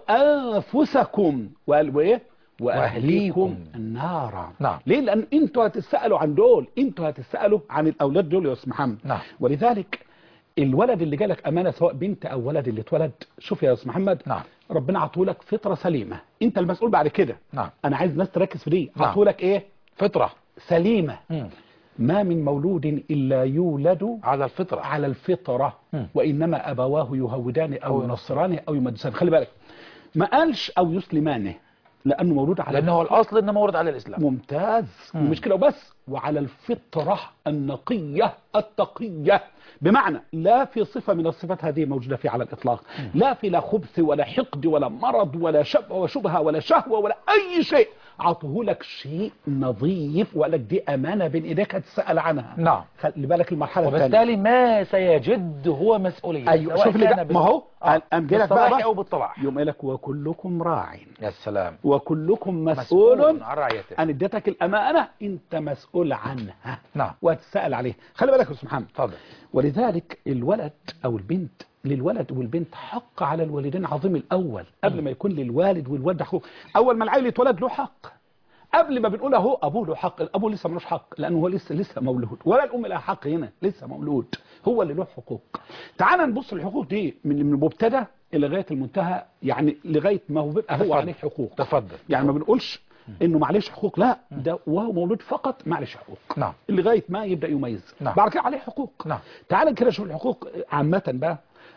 انفسكم وقال وايه واهليكم وأهليكم. النار نعم. ليه لان انتوا هتسالوا عن دول انتوا هتسالوا عن الاولاد دول يا استاذ محمد نعم. ولذلك الولد اللي جالك امانه سواء بنت او ولد اللي اتولد شوف يا استاذ محمد نعم. ربنا عطولك فطره سليمه انت المسؤول بعد كده نعم انا عايز الناس تركز في دي نعم. عطولك ايه فطرة سليمه مم. ما من مولود الا يولد على الفطرة على الفطرة مم. وإنما أبواه يهودان أو أو ينصرانه أو يمجسان خلي بالك ما قالش أو يسلمانه لأنه مولود على لأنه هو الأصل إنه مورد على الإسلام ممتاز مم. ومش كده وبس وعلى الفطرة النقية التقية بمعنى لا في صفة من الصفات هذه موجودة فيه على الإطلاق لا في لا خبث ولا حقد ولا مرض ولا شبه وشبهة ولا شهوة ولا أي شيء عطوه لك شيء نظيف وقال لك دي أمانة بين إيديك هتسأل عنها نعم خلي بالك المرحلة الثانية وبالتالي ما سيجد هو مسؤولية ايوه سواء شوف اللي كان جا- بال- ما هو آه. قام جاي لك بقى, بالصلاح بقى أو بالطلاح يوم قال لك وكلكم راع يا سلام وكلكم مسؤول عن رعيته ان اديتك الامانه انت مسؤول عنها نعم وهتسال عليه خلي بالك يا استاذ محمد تفضل ولذلك الولد او البنت للولد والبنت حق على الوالدين عظيم الاول قبل ما يكون للوالد والوالد حقوق اول ما العيل يتولد له حق قبل ما بنقول اهو ابوه له حق الابو لسه ملوش حق لانه هو لسه لسه مولود ولا الام لها حق هنا لسه مولود هو اللي له حقوق تعال نبص الحقوق دي من من المبتدا الى لغايه المنتهى يعني لغايه ما هو بيبقى هو تفضل. عليه حقوق تفضل يعني ما بنقولش انه معلش حقوق لا ده وهو مولود فقط معلش حقوق نعم لغايه ما يبدا يميز نعم. بعد كده عليه حقوق نعم تعال كده نشوف الحقوق عامه بقى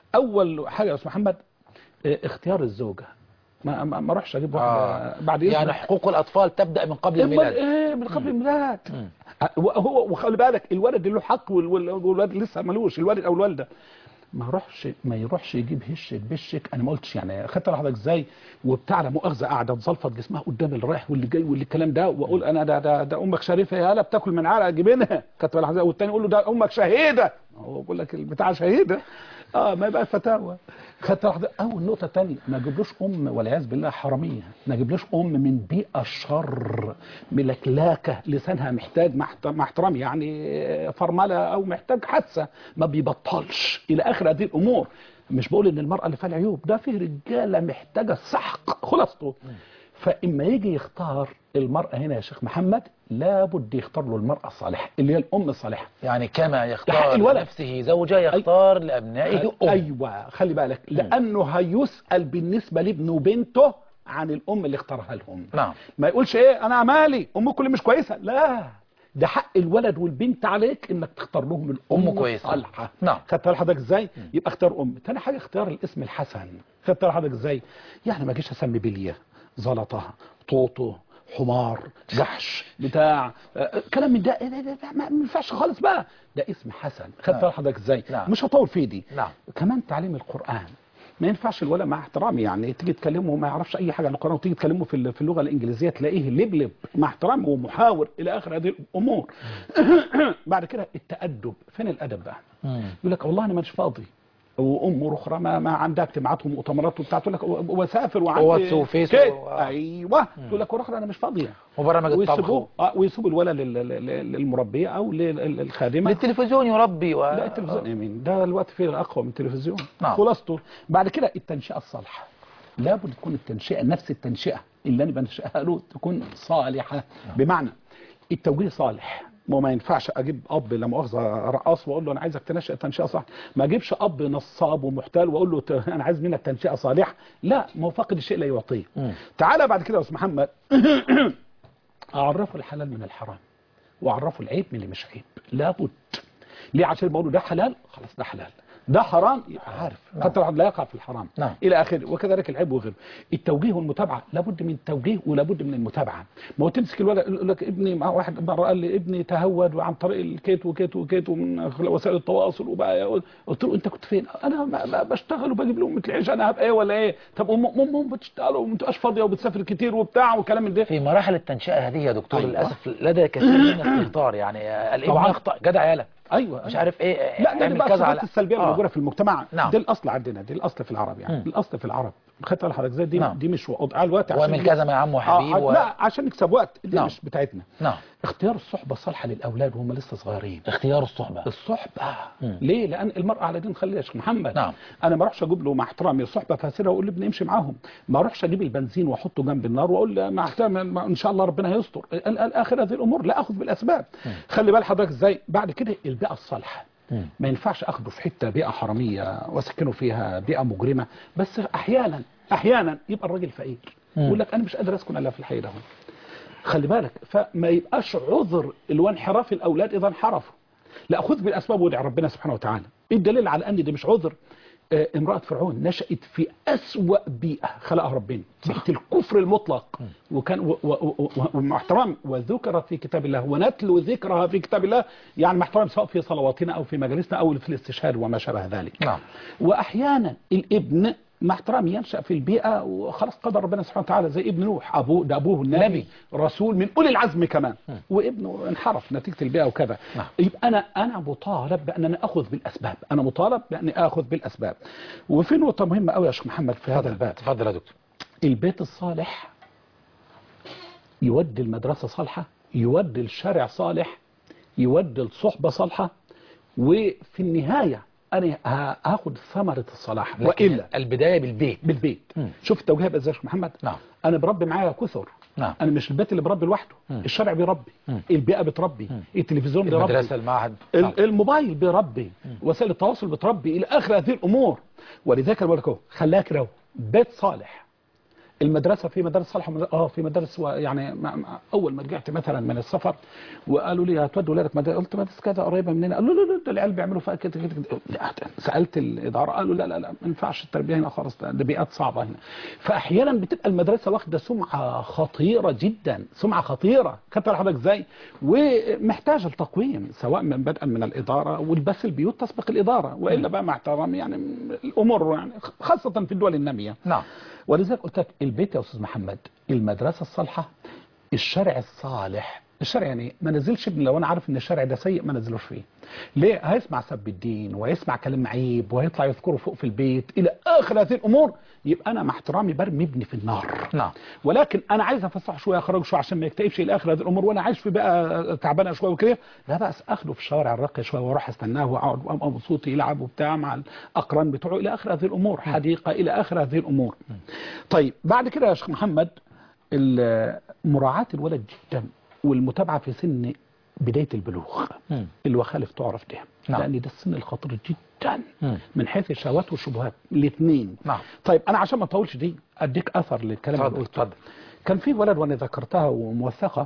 اول حاجه يا استاذ محمد اه، اختيار الزوجه ما ما ما اروحش اجيب واحده آه. بعد يعني إذنك. حقوق الأطفال تبدأ من قبل أمال الميلاد ايه من قبل الميلاد مم. هو وخلي بالك الولد اللي له حق وال- وال- والولد لسه ملوش الولد او الوالده ما يروحش ما يروحش يجيب هشك بشك انا ما قلتش يعني خدت لحضرتك ازاي وبتاع لا مؤاخذه قاعده تزلفط جسمها قدام اللي رايح واللي جاي واللي الكلام ده واقول انا ده ده, ده امك شريفه يا هلا بتاكل من علقه جبينها خدت بالك ازاي والتاني يقول له ده امك شهيده هو بيقول لك البتاع شهيده اه ما يبقى فتاوى خدت لحضرتك اول نقطه تانية ما اجيبلوش ام والعياذ بالله حراميه ما اجيبلوش ام من بيئه شر ملكلاكه لسانها محتاج مع احت- مع احترامي يعني فرمله او محتاج حادثه ما بيبطلش الى اخر هذه الامور مش بقول ان المراه اللي فيها العيوب ده فيه رجاله محتاجه سحق خلاصته فاما يجي يختار المراه هنا يا شيخ محمد لابد يختار له المراه الصالحه اللي هي الام الصالحه يعني كما ده حق يختار الولد. لنفسه زوجة يختار لأبنائه أم ايوه خلي بالك لانه هيسال بالنسبه لابنه وبنته عن الام اللي اختارها لهم نعم ما يقولش ايه انا مالي امكم اللي مش كويسه لا ده حق الولد والبنت عليك انك تختار لهم الام أم كويسة. الصالحه نعم. خدت بالك حضرتك ازاي يبقى اختار ام تاني حاجه اختيار الاسم الحسن خدت بالك حضرتك ازاي يعني ما اجيش اسمي بليه زلطه طوطو حمار جحش بتاع آه، كلام من ده إيه ده- ده- ده ما ما ينفعش خالص بقى ده اسم حسن خدت نعم. بالك حضرتك ازاي نعم. مش هطول في دي نعم كمان تعليم القرآن ما ينفعش الولد مع احترامي يعني تيجي تكلمه ما يعرفش اي حاجه عن القران وتيجي تكلمه في ال- في اللغه الانجليزيه تلاقيه لبلب مع احترامي ومحاور الى اخر هذه الامور بعد كده التادب فين الادب بقى مم. يقول لك والله انا مش فاضي وامور اخرى ما, ما عندها اجتماعات ومؤتمرات وبتاع تقول لك و- واسافر وعندي واتس وفيس كده. و- ايوه تقول لك اخرى انا مش فاضيه وبرامج الطبخ ويسيبوه آه، ويسيبوا الولد لل- لل- للمربيه او لل- للخادمه للتلفزيون يربي و... لا التلفزيون يمين ده الوقت فيه اقوى من التلفزيون نعم. خلاصته بعد كده التنشئه الصالحه لابد تكون التنشئه نفس التنشئه اللي انا بنشأها له تكون صالحه بمعنى التوجيه صالح وما ينفعش اجيب اب لا مؤاخذه رقاص واقول له انا عايزك تنشئ تنشئه صح ما اجيبش اب نصاب ومحتال واقول له ت- انا عايز منك تنشئه صالحه لا ما هو فاقد الشيء لا يعطيه مم. تعالى بعد كده يا استاذ محمد اعرفه الحلال من الحرام واعرفه العيب من اللي مش عيب لابد ليه عشان بقول له ده حلال خلاص ده حلال ده حرام يبقى عارف حتى الواحد لا يقع في الحرام نعم. الى اخره وكذلك العيب وغيره التوجيه والمتابعه لابد من التوجيه ولابد من المتابعه ما هو تمسك الولد يقول لك ابني مع واحد مره قال لي ابني تهود وعن طريق الكيت وكيت وكيت ومن وسائل التواصل وبقى قلت له انت كنت فين انا ما- ما بشتغل وبجيب لهم مثل العيش انا هبقى ايه ولا ايه طب ام ام ام بتشتغل وما بتبقاش فاضيه وبتسافر كتير وبتاع وكلام من ده في مراحل التنشئة هذه يا دكتور أيوة. للأسف لدى كثير من الاستهتار يعني الابن طبعاً. يخطأ جدع يالا ايوه مش عارف ايه لا ده اعمل بقى كذا الصفات على- السلبيه اللي آه. موجوده في المجتمع نعم. ده الاصل عندنا دي الاصل في العرب يعني مم. الاصل في العرب خدت بالك حضرتك زي دي نعم. دي مش وضع الوقت واعمل كذا مع عمو حبيب آه و... لا عشان نكسب وقت دي نعم. مش بتاعتنا نعم اختيار الصحبه الصالحه للاولاد وهم لسه صغيرين اختيار الصحبة الصحبه مم. ليه لان المراه على دين خليل يا شيخ محمد نعم. انا ما اروحش اجيب له مع احترامي صحبه فاسره واقول لابني امشي معاهم ما اروحش اجيب البنزين واحطه جنب النار واقول له مع احترامي ما- ان شاء الله ربنا هيستر ال- الاخر هذه الامور لا اخذ بالاسباب خلي بال حضرتك ازاي بعد كده البيئه الصالحه مم. ما ينفعش اخده في حته بيئه حراميه واسكنه فيها بيئه مجرمه بس احيانا احيانا يبقى الراجل فقير مم. يقول لك انا مش قادر اسكن الا في الحي ده خلي بالك فما يبقاش عذر اللي هو انحراف الاولاد اذا انحرفوا لا خذ بالاسباب وادعي ربنا سبحانه وتعالى ايه الدليل على ان ده مش عذر آه، امرأة فرعون نشأت في أسوأ بيئة خلقها ربنا بيئة الكفر المطلق وكان و- و- و- و- ومع احترام وذكرت في كتاب الله ونتلو ذكرها في كتاب الله يعني مع احترام سواء في صلواتنا أو في مجالسنا أو في الاستشهاد وما شابه ذلك نعم واحيانا الابن مع احترامي ينشا في البيئه وخلاص قدر ربنا سبحانه وتعالى زي ابن نوح ابوه ده ابوه النبي نبي. رسول من اولي العزم كمان وابنه انحرف نتيجه البيئه وكذا نعم. يبقى انا انا مطالب بان انا اخذ بالاسباب انا مطالب باني اخذ بالاسباب وفي نقطه مهمه قوي يا شيخ محمد في هذا الباب تفضل يا دكتور البيت الصالح يودي المدرسة صالحة يودي الشارع صالح يودي الصحبة صالحة وفي النهاية أنا ه- هاخد ثمرة الصلاح لكن وإلا البداية بالبيت بالبيت مم. شوف التوجيه بقى ازاي يا شيخ محمد نعم. أنا بربي معايا كثر نعم. أنا مش البيت اللي بربي لوحده مم. الشارع بيربي مم. البيئة بتربي التلفزيون بيربي المدرسة المعهد ال- نعم. الموبايل بيربي وسائل التواصل بتربي الى اخر هذه الامور ولذلك بقول لك اهو خلاها كده اهو بيت صالح المدرسه في مدارس صالحه ومدارس- اه في مدارس و- يعني ما- ما- اول ما رجعت مثلا من السفر وقالوا لي هتودوا ولادك مدرسه قلت مدرسه كذا قريبه مننا قالوا لا لا ده العيال بيعملوا فيها كده كده كده لا، سالت الاداره قالوا لا لا لا ما ينفعش التربيه هنا خالص ده ده بيئات صعبه هنا فاحيانا بتبقى المدرسه واخده سمعه خطيره جدا سمعه خطيره خدت بالك حضرتك ازاي ومحتاجه لتقويم سواء من بدءا من الاداره والبث البيوت تسبق الاداره والا بقى مع احترامي يعني الامور يعني خاصه في الدول الناميه نعم ولذلك قلت لك البيت يا استاذ محمد المدرسه الصالحه الشارع الصالح الشارع يعني ما نزلش ابني لو انا عارف ان الشارع ده سيء ما نزلوش فيه ليه هيسمع سب الدين وهيسمع كلام عيب وهيطلع يذكره فوق في البيت الى اخر هذه الامور يبقى انا مع احترامي برمي ابني في النار نعم. ولكن انا عايز افسحه شويه اخرجه شويه عشان ما يكتئبش الى اخر هذه الامور وانا عايش في بقى تعبانه شويه وكده لا بأس اخده في الشوارع الراقيه شويه واروح استناه واقعد وابقى مبسوط يلعب وبتاع مع الاقران بتوعه الى اخر هذه الامور حديقه الى اخر هذه الامور طيب بعد كده يا شيخ محمد ال- مراعاه الولد جدا والمتابعه في سن بدايه البلوغ مم. الوخالف تعرف ده نعم. لان ده السن الخطير جدا مم. من حيث الشهوات والشبهات الاثنين نعم. طيب انا عشان ما اطولش دي اديك اثر للكلام اللي اتفضل قلته اتفضل كان في ولد وانا ذكرتها وموثقه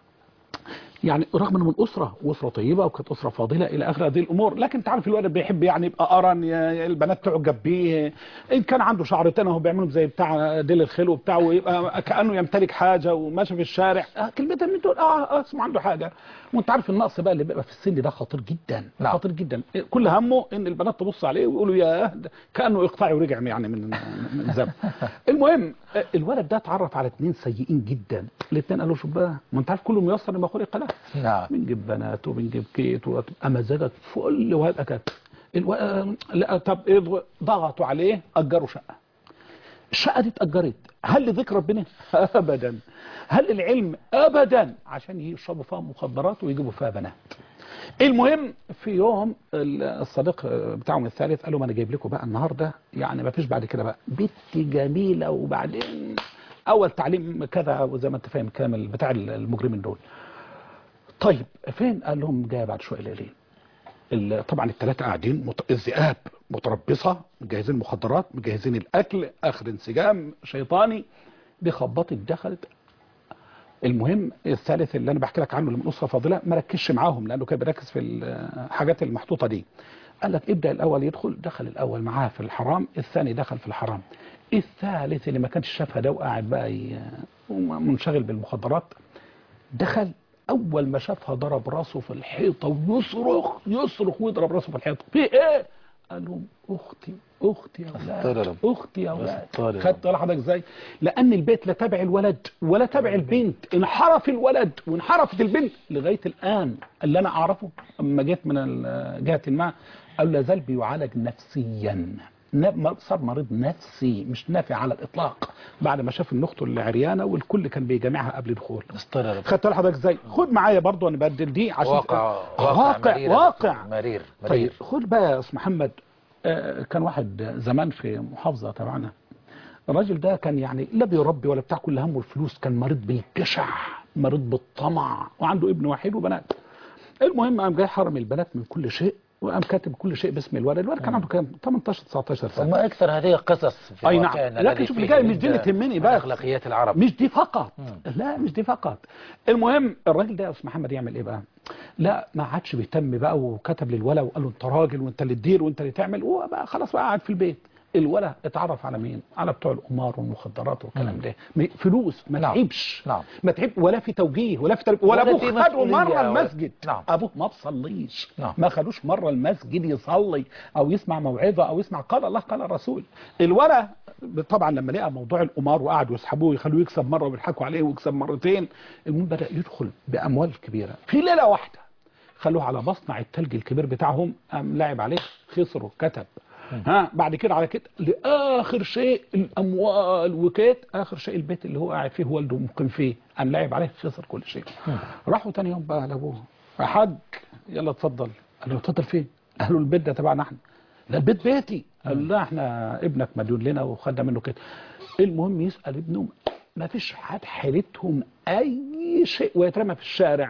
يعني رغم انه من اسره واسره طيبه وكانت اسره فاضله الى اخر هذه الامور لكن انت عارف الولد بيحب يعني يبقى قرن يا- البنات تعجب بيه ان كان عنده شعرتين اهو بيعملوا زي بتاع ديل الخيل وبتاع ويبقى كانه يمتلك حاجه وماشي في الشارع آه كلمتين من دول اه آه، اسمه عنده حاجه وانت عارف النقص بقى اللي بيبقى في السن ده خطير جدا نعم. خطير جدا كل همه ان البنات تبص عليه ويقولوا يا ده كانه اقطاعي ورجع يعني من من زمن المهم آه، الولد ده اتعرف على اثنين سيئين جدا الاثنين قالوا شوف بقى ما انت عارف كله ميسر لما خلق له نعم بنجيب بنات وبنجيب كيت وتبقى مزاجك فل وهيبقى كده الو... لا طب ايه ضغطوا عليه اجروا شقه الشقه دي اتاجرت هل لذكر ربنا ابدا هل العلم ابدا عشان يشربوا فيها مخدرات ويجيبوا فيها بنات المهم في يوم الصديق بتاعهم الثالث قال لهم انا جايب لكم بقى النهارده يعني ما فيش بعد كده بقى بنت جميله وبعدين اول تعليم كذا وزي ما انت فاهم الكلام ال- بتاع المجرمين دول طيب فين قال لهم جاي بعد شويه ليلين ال- طبعا الثلاثه قاعدين مت... الذئاب متربصه مجهزين مخدرات مجهزين الاكل اخر انسجام شيطاني دي خبطت دخلت المهم الثالث اللي انا بحكي لك عنه اللي من اسره فاضله ما ركزش معاهم لانه كان بيركز في الحاجات المحطوطه دي قال لك ابدا الاول يدخل دخل الاول معاه في الحرام الثاني دخل في الحرام الثالث اللي ما كانش شافها ده وقاعد بقى ي- منشغل بالمخدرات دخل اول ما شافها ضرب راسه في الحيطه ويصرخ يصرخ ويضرب راسه في الحيطه في ايه قال لهم اختي اختي يا اولاد استغرب. اختي يا اولاد استغرب. خدت بالك حضرتك ازاي لان البيت لا تبع الولد ولا تبع البنت انحرف الولد وانحرفت البنت لغايه الان اللي انا اعرفه اما جيت من ال- جهه ما قال لا زال بيعالج نفسيا ن- صار مريض نفسي مش نافع على الاطلاق بعد ما شاف ان اخته اللي عريانه والكل كان بيجامعها قبل دخول استغرب خدت بالك حضرتك ازاي خد معايا برضو انا بدل دي عشان واقع واقع مرير واقع مرير طيب مرير خد بقى يا استاذ محمد آه، كان واحد زمان في محافظه تبعنا الراجل ده كان يعني لا بيربي ولا بتاع كل همه الفلوس كان مريض بالجشع مريض بالطمع وعنده ابن وحيد وبنات المهم قام جاي حرم البنات من كل شيء وقام كاتب كل شيء باسم الولد الولد كان عنده كام 18 19 سنه ثم اكثر هذه القصص في أي نعم. واقعنا لكن الذي شوف فيه اللي جاي مش دي اللي جدا تهمني من بس. اخلاقيات العرب مش دي فقط لا مش دي فقط المهم الراجل ده يا استاذ محمد يعمل ايه بقى لا ما عادش بيهتم بقى وكتب للولا وقال له انت راجل وانت اللي تدير وانت اللي تعمل هو بقى خلاص بقى قاعد في البيت الولا اتعرف على مين على بتوع القمار والمخدرات والكلام ده م- فلوس ما نعم. تعبش نعم. ما تعب ولا في توجيه ولا في تربية ولا ولا ابوه في خده مسؤولية مره ولا- المسجد نعم. ابوه ما بصليش نعم. ما خدوش مره المسجد يصلي او يسمع موعظه او يسمع قال الله قال الرسول الولا طبعا لما لقى موضوع القمار وقعدوا يسحبوه يخلوه يكسب مره ويضحكوا عليه ويكسب مرتين المهم بدا يدخل باموال كبيره في ليله واحده خلوه على مصنع التلج الكبير بتاعهم قام لاعب عليه خسر وكتب ها بعد كده على كده لاخر شيء الاموال وكيت اخر شيء البيت اللي هو قاعد فيه والده مقيم فيه قام لاعب عليه خسر كل شيء راحوا تاني يوم بقى لابوه يا حاج يلا اتفضل قال له اتفضل فين قالوا البيت ده تبعنا احنا لا البيت بيتي قال لا احنا ابنك مديون لنا وخدنا منه كده المهم يسال ابنه ما فيش حد حيلتهم اي شيء ويترمى في الشارع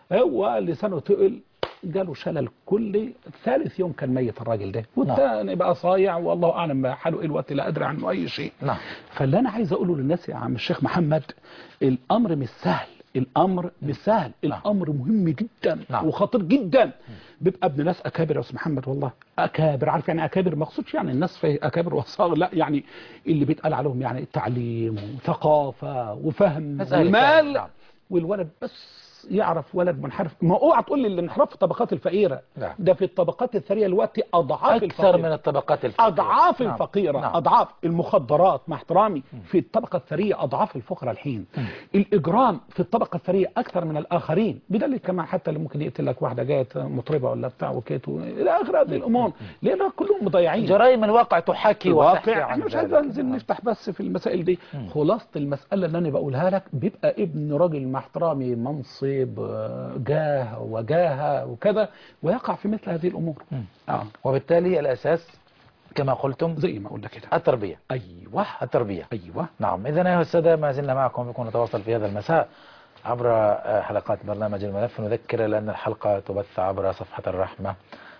هو لسانه تقل جاله شلل كلي ثالث يوم كان ميت الراجل ده والثاني بقى صايع والله اعلم بقى حاله ايه الوقت لا ادري عنه اي شيء نعم فاللي انا عايز اقوله للناس يا عم الشيخ محمد الامر مش سهل الامر مش سهل الامر مهم جدا نعم. وخطير جدا بيبقى ابن ناس اكابر يا استاذ محمد والله اكابر عارف يعني اكابر ما اقصدش يعني الناس في اكابر وصاغر لا يعني اللي بيتقال عليهم يعني التعليم وثقافه وفهم مسألة ومال فهم، نعم. والولد بس يعرف ولد منحرف ما اوعى تقول لي الانحراف في الطبقات الفقيره نعم. ده في الطبقات الثريه دلوقتي اضعاف اكثر الفقيرة. من الطبقات الفقيرة اضعاف نعم. الفقيره نعم. اضعاف المخدرات مع احترامي في الطبقه الثريه اضعاف الفقراء الحين الاجرام في الطبقه الثريه اكثر من الاخرين بدليل كمان حتى اللي ممكن يقتل لك واحده جايه مطربه ولا بتاع وكيت و- الى اخر هذه الامور لان كلهم مضيعين جرائم الواقع تحكي وتحكي الواقع عن احنا مش عايز ذلك. انزل نفتح بس في المسائل دي خلاصه المساله اللي انا بقولها لك بيبقى ابن راجل مع احترامي منصب آه، جاه وجاهه وكذا ويقع في مثل هذه الامور اه وبالتالي الاساس كما قلتم زي ما قلنا كده التربية ايوه التربية ايوه نعم إذا أيها السادة ما زلنا معكم بكم نتواصل في هذا المساء عبر آه، حلقات برنامج الملف نذكر لأن الحلقة تبث عبر صفحة الرحمة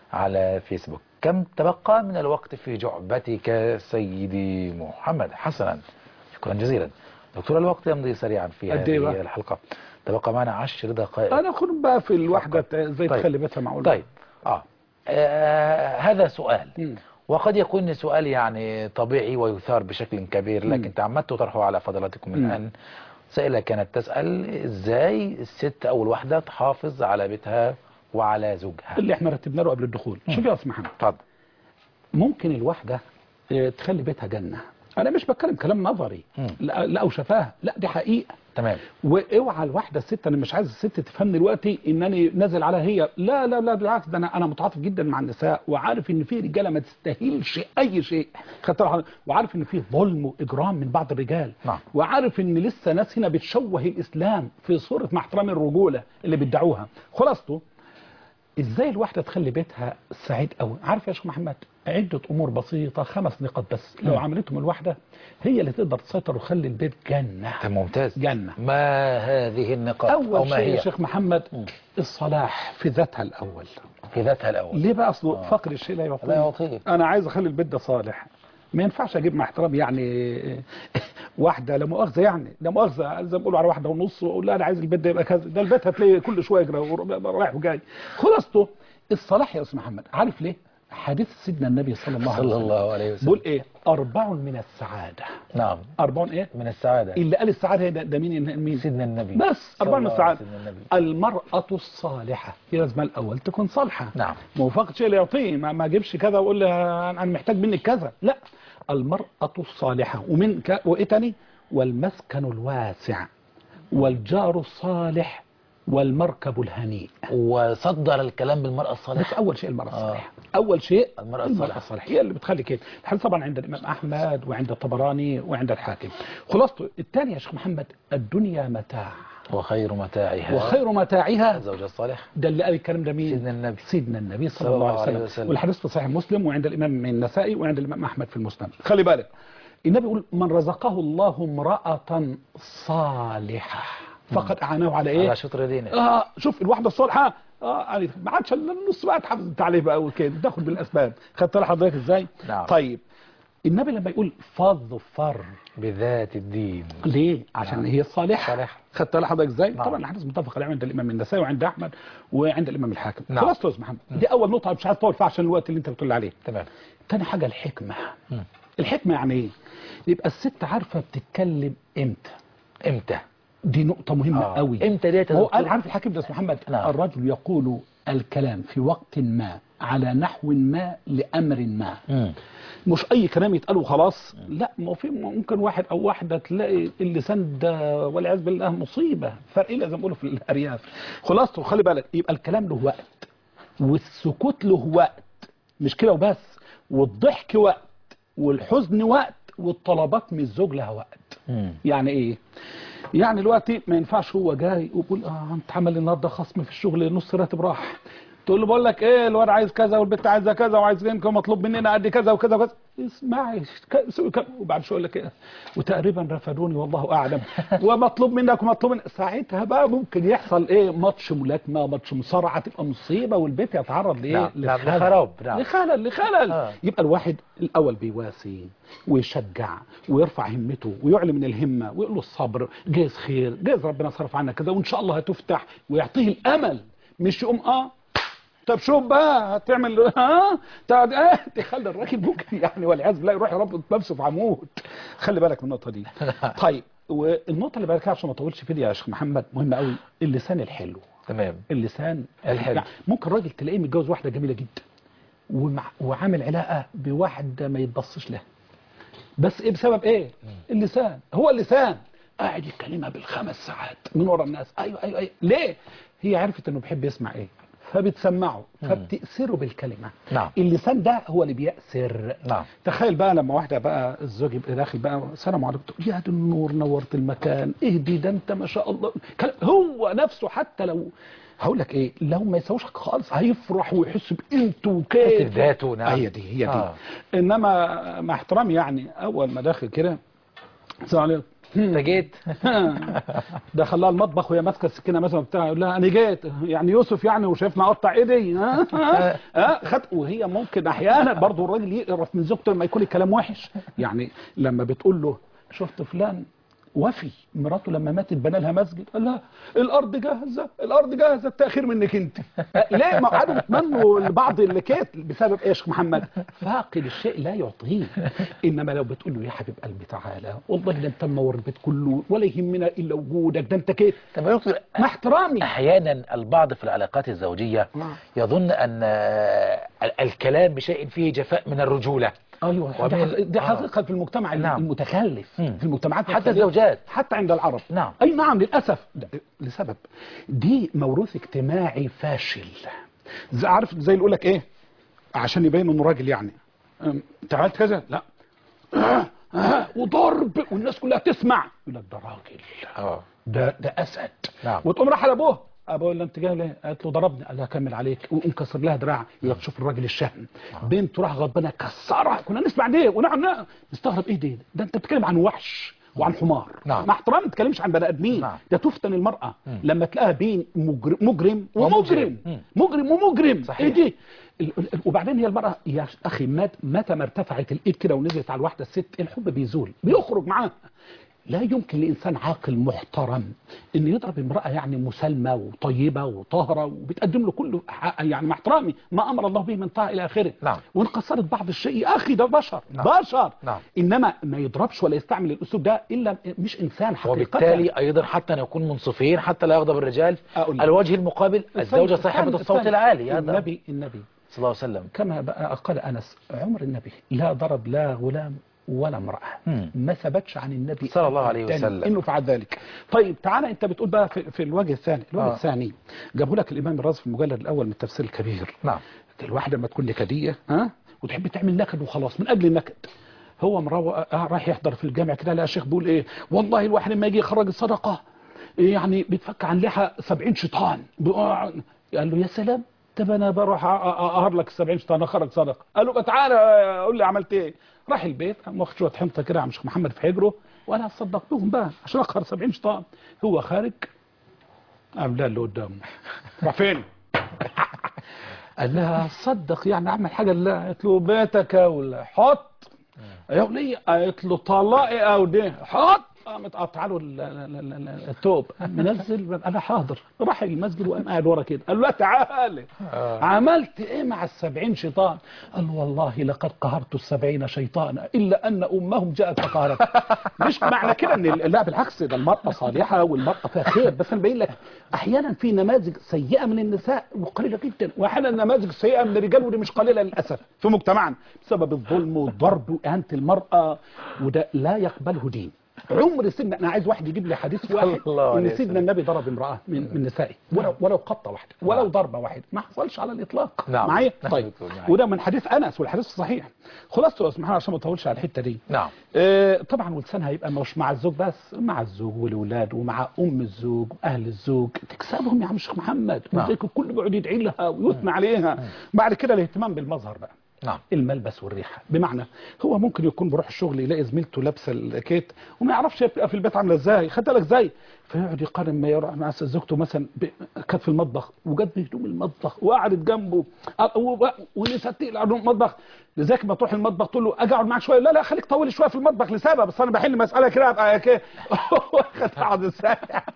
على فيسبوك كم تبقى من الوقت في جعبتك سيدي محمد حسنا شكرا جزيلا دكتور الوقت يمضي سريعا في قد إيه هذه بقى؟ الحلقة تبقى معنا عشر دقائق انا اخد بقى في الوحده زي طيب. تخلي بيتها معقول طيب آه. آه هذا سؤال مم. وقد يكون سؤال يعني طبيعي ويثار بشكل كبير لكن مم. تعمدت طرحه على فضلاتكم مم. الآن سائلة كانت تسأل ازاي الست او الوحدة تحافظ على بيتها وعلى زوجها اللي احنا رتبنا له قبل الدخول شوف يا استاذ محمد اتفضل ممكن الواحده آه، تخلي بيتها جنه انا مش بتكلم كلام نظري مم. لا لا او شفاهه لا دي حقيقه تمام واوعى الواحده الست انا مش عايز الست تفهمني دلوقتي انني نازل عليها هي لا لا لا بالعكس ده انا انا متعاطف جدا مع النساء وعارف ان في رجاله ما تستاهلش اي شيء خدت بالك؟ وعارف ان في ظلم واجرام من بعض الرجال نعم. وعارف ان لسه ناس هنا بتشوه الاسلام في صوره مع احترام الرجوله اللي بيدعوها خلاصته ازاي الواحده تخلي بيتها سعيد قوي عارف يا شيخ محمد عده امور بسيطه خمس نقاط بس لو مم. عملتهم الواحده هي اللي تقدر تسيطر وتخلي البيت جنه طب ممتاز جنة. ما هذه النقاط أو اول ما شيء هي يا شيخ محمد مم. الصلاح في ذاتها الاول في ذاتها الأول ليه بقى اصله آه. فقر الشيء لا يعطيه لا يعطيه. انا عايز اخلي البيت ده صالح ما ينفعش اجيب مع احترام يعني واحده لا مؤاخذه يعني لا مؤاخذه زي ما بيقولوا على واحده ونص واقول لها انا عايز البيت ده يبقى كذا ده البيت هتلاقي كل شويه يجري ور- رايح وجاي خلاصته الصلاح يا استاذ محمد عارف ليه؟ حديث سيدنا النبي صلى الله عليه صلى وسلم الله عليه وسلم بيقول ايه؟ اربع من السعاده نعم اربع ايه؟ من السعادة اللي قال السعاده ده, ده مين مين؟ سيدنا النبي بس صلى أربعة من الله عليه السعادة سيدنا النبي. المرأة الصالحة هي لازم الأول تكون صالحة نعم. موافقة شيء لا يعطيه ما, ما أجيبش كذا وأقول لها أنا محتاج منك كذا لا المرأة الصالحة ومن ك... وإيه تاني والمسكن الواسع والجار الصالح والمركب الهنيء وصدر الكلام بالمرأة بس الصالحة أول شيء المرأة آه. الصالحة أول شيء المرأة المرأة الصالحة. الصالحة هي اللي بتخلي كده الحديث طبعا عند الإمام أحمد وعند الطبراني وعند الحاكم خلاصته الثاني يا شيخ محمد الدنيا متاع وخير متاعها وخير متاعها الزوج الصالح ده اللي قال الكلام ده مين؟ سيدنا النبي سيدنا النبي صلى الله عليه وسلم, وسلم. والحديث في صحيح مسلم وعند الامام النسائي وعند الامام احمد في المسند خلي بالك النبي يقول من رزقه الله امراه صالحه فقد اعانه على ايه؟ على شطر دينه اه شوف الواحده الصالحه اه يعني ما عادش الا النص بقى اتحفظت عليه بقى وكده تاخد بالاسباب خدت بالك حضرتك ازاي؟ نعم. طيب النبي لما يقول فاظفر بذات الدين ليه؟ عشان هي الصالحه صالحة. خدت بالك حضرتك ازاي؟ نعم. طبعا الحديث متفق عليه عند الامام النسائي وعند احمد وعند الامام الحاكم نعم. خلاص يا استاذ محمد دي اول نقطه مش عايز اطول فيها عشان الوقت اللي انت بتقول عليه تمام تاني حاجه الحكمه مم. الحكمه يعني ايه؟ يبقى الست عارفه بتتكلم امتى امتى دي نقطه مهمه آه. قوي امتى ديت يا هو دكتور؟ قال عارف الحاكم ده يا استاذ محمد نعم. الرجل يقول الكلام في وقت ما على نحو ما لامر ما مم. مش اي كلام يتقال وخلاص لا ما في ممكن واحد او واحده تلاقي اللسان ده والعياذ بالله مصيبه فرق زي ما بيقولوا في الارياف خلاصته خلي بالك يبقى الكلام له وقت والسكوت له وقت مش كده وبس والضحك وقت والحزن وقت والطلبات من الزوج لها وقت مم. يعني ايه يعني دلوقتي ما ينفعش هو جاي ويقول اه انت عمل النهارده خصم في الشغل نص راتب راح تقول له بقول لك ايه الواد عايز كذا والبنت عايزه كذا وعايز يمكن مطلوب مننا قد كذا وكذا وكذا اسمعي ك- سوي كذا وبعد شويه يقول لك ايه وتقريبا رفضوني والله اعلم ومطلوب منك ومطلوب من ساعتها بقى ممكن يحصل ايه ماتش ملاكمه ماتش مصارعه تبقى مصيبه والبيت يتعرض لايه نعم، نعم، لخلل. لخراب، نعم. لخلل لخلل آه. يبقى الواحد الاول بيواسي ويشجع ويرفع همته ويعلي من الهمه ويقول له الصبر جايز خير جايز ربنا صرف عنك كذا وان شاء الله هتفتح ويعطيه الامل مش يقوم اه طب شوف بقى هتعمل ها تقعد اه تخلي الراجل ممكن يعني والعياذ بالله يروح يربط نفسه في عمود خلي بالك من النقطه دي طيب والنقطه اللي بالك عشان ما اطولش فيها يا شيخ محمد مهمه قوي اللسان الحلو تمام اللسان الحلو. يعني ممكن راجل تلاقيه متجوز واحده جميله جدا ومع وعامل علاقه بواحد ما يتبصش لها بس ايه بسبب ايه اللسان هو اللسان قاعد يكلمها بالخمس ساعات من ورا الناس ايوه ايوه ايوه ليه هي عرفت انه بيحب يسمع ايه فبتسمعه فبتأثره بالكلمة نعم. اللسان ده هو اللي بيأثر نعم. تخيل بقى لما واحدة بقى الزوج يبقى داخل بقى السلام عليكم تقول يا دي النور نورت المكان اهدي ده انت ما شاء الله كلام- هو نفسه حتى لو هقول لك ايه لو ما يسويش حاجة خالص هيفرح ويحس بقيمته وكيف ذاته نعم هي دي هي دي آه. انما مع احترامي يعني اول ما داخل كده السلام عليكم انت جيت دخل لها المطبخ وهي ماسكه السكينه مثلا بتاع يقول لها انا جيت يعني يوسف يعني وشايفني اقطع ايدي ها ها ها خد وهي ممكن احيانا برضه الراجل يقرف من زوجته لما يكون الكلام وحش يعني لما بتقول له شفت فلان وفي مراته لما ماتت بنى لها مسجد قال لها الارض جاهزه الارض جاهزه التاخير منك انت ليه ما قعدوا يتمنوا لبعض اللي كيت بسبب ايه يا شيخ محمد فاقد الشيء لا يعطيه انما لو بتقول له يا حبيب قلبي تعالى والله ده انت منور البيت كله ولا يهمنا الا وجودك ده انت كيت طب يا دكتور مع احترامي احيانا البعض في العلاقات الزوجيه نعم. يظن ان آه، الكلام بشيء فيه جفاء من الرجوله ايوه ومن- دي حقيقة- دي آه. حقيقه في المجتمع نعم. المتخلف مم. في المجتمعات حتى المتخلفة. الزوجات. حتى عند العرب نعم. اي نعم للاسف ده- لسبب دي موروث اجتماعي فاشل زي عارف زي اللي يقول لك ايه عشان يبين انه راجل يعني أم، انت عملت كذا لا آه، آه، وضرب والناس كلها تسمع يقول لك ده راجل اه ده ده اسد نعم. وتقوم راح على ابوه ابو اللي انت جاي ليه قالت له ضربني قال لها كمل عليك وانكسر لها دراع يقول لك شوف الراجل الشهم بنته راح غضبانه كسرها كنا نسمع دي ونحن نستغرب ايه ده ده انت بتتكلم عن وحش وعن حمار نعم. مع احترامي ما تتكلمش عن بني ادمين نعم. ده تفتن المراه لما تلاقيها بين مجرم, مجرم ومجرم. ومجرم مم. مجرم ومجرم صحيح. ايه دي ال- ال- وبعدين هي المراه يا اخي مات متى ما ارتفعت الايد كده ونزلت على الواحده الست الحب بيزول بيخرج معاها لا يمكن لإنسان عاقل محترم إن يضرب امرأة يعني مسالمة وطيبة وطاهرة وبتقدم له كله حق- يعني مع احترامي ما أمر الله به من طاعة إلى آخره نعم. وإن قصرت بعض الشيء يا أخي ده بشر نعم. بشر نعم. إنما ما يضربش ولا يستعمل الأسلوب ده إلا مش إنسان حقيقة وبالتالي ايضا حتى نكون منصفين حتى لا يغضب الرجال أقول لك. الوجه المقابل الزوجه استنى- صاحبه استنى- الصوت استنى. العالي هذا النبي النبي صلى الله عليه وسلم كما بقى قال أنس عمر النبي لا ضرب لا غلام ولا امرأة مم. ما ثبتش عن النبي صلى الله عليه أبداً وسلم. انه فعل ذلك طيب تعالى انت بتقول بقى في, في الوجه الثاني الوجه آه. الثاني جابوا لك الامام الرازي في المجلد الاول من التفسير الكبير نعم الواحده لما تكون نكديه ها وتحب تعمل نكد وخلاص من اجل النكد هو مروق آه رايح يحضر في الجامع كده لا شيخ بيقول ايه والله الواحد لما يجي يخرج الصدقه إيه يعني بيتفك عن لحى 70 شيطان بيقع- قال له يا سلام طب انا بروح أ- أ- اقهر لك ال 70 شيطان اخرج صدقه قال له تعالى قول لي عملت ايه راح البيت قام واخد شويه حنطه كده عم شيخ محمد في حجره وانا هتصدق بهم بقى عشان اقهر 70 شيطان هو خارج قام لا اللي قدامه راح فين قال لها صدق يعني اعمل حاجه لا قالت له بيتك ولا حط يا وليه قالت له طلقي او ده حط قامت قطع له ال- ال- ال- ال- التوب قام منزل انا حاضر راح المسجد وقام قاعد ورا كده قال له لا تعالى عملت ايه مع السبعين شيطان قال له والله لقد قهرت السبعين شيطانا الا ان امهم جاءت فقهرت مش معنى كده ان ال- لا بالعكس ده المراه صالحه والمراه فيها خير بس انا باين لك احيانا في نماذج سيئه من النساء وقليله جدا واحيانا نماذج سيئه من الرجال ودي مش قليله للاسف في مجتمعنا بسبب الظلم والضرب واهانه المراه وده لا يقبله دين عمر سيدنا انا عايز واحد يجيب لي حديث واحد الله عليه ان سيدنا النبي ضرب امراه من من نسائه ولو ولو قطه واحده ولو ضربه واحده ما حصلش على الاطلاق نعم. معايا نعم طيب دكتور، معايا. وده من حديث انس والحديث صحيح خلاصته يا سبحان عشان ما اطولش على الحته دي نعم آه، طبعا ولسان هيبقى مش مع الزوج بس مع الزوج والاولاد ومع ام الزوج واهل الزوج تكسبهم يا عم الشيخ محمد نعم. وزيك الكل بيقعد يدعي لها ويثنى عليها بعد كده الاهتمام بالمظهر بقى نعم الملبس والريحه بمعنى هو ممكن يكون بيروح الشغل يلاقي زميلته لابسه الكيت وما يعرفش هي بتبقى في البيت عامله ازاي خدت بالك ازاي فيقعد يقارن ما يروح مع زوجته مثلا ب- كانت في المطبخ وجت بهدوم المطبخ وقعدت جنبه أ- و- ولسه تقلع له المطبخ لذلك ما تروح المطبخ تقول له اجي اقعد معاك شويه لا لا خليك طول شويه في المطبخ لسبب بس انا بحل مساله كده ابقى كده قاعد ازاي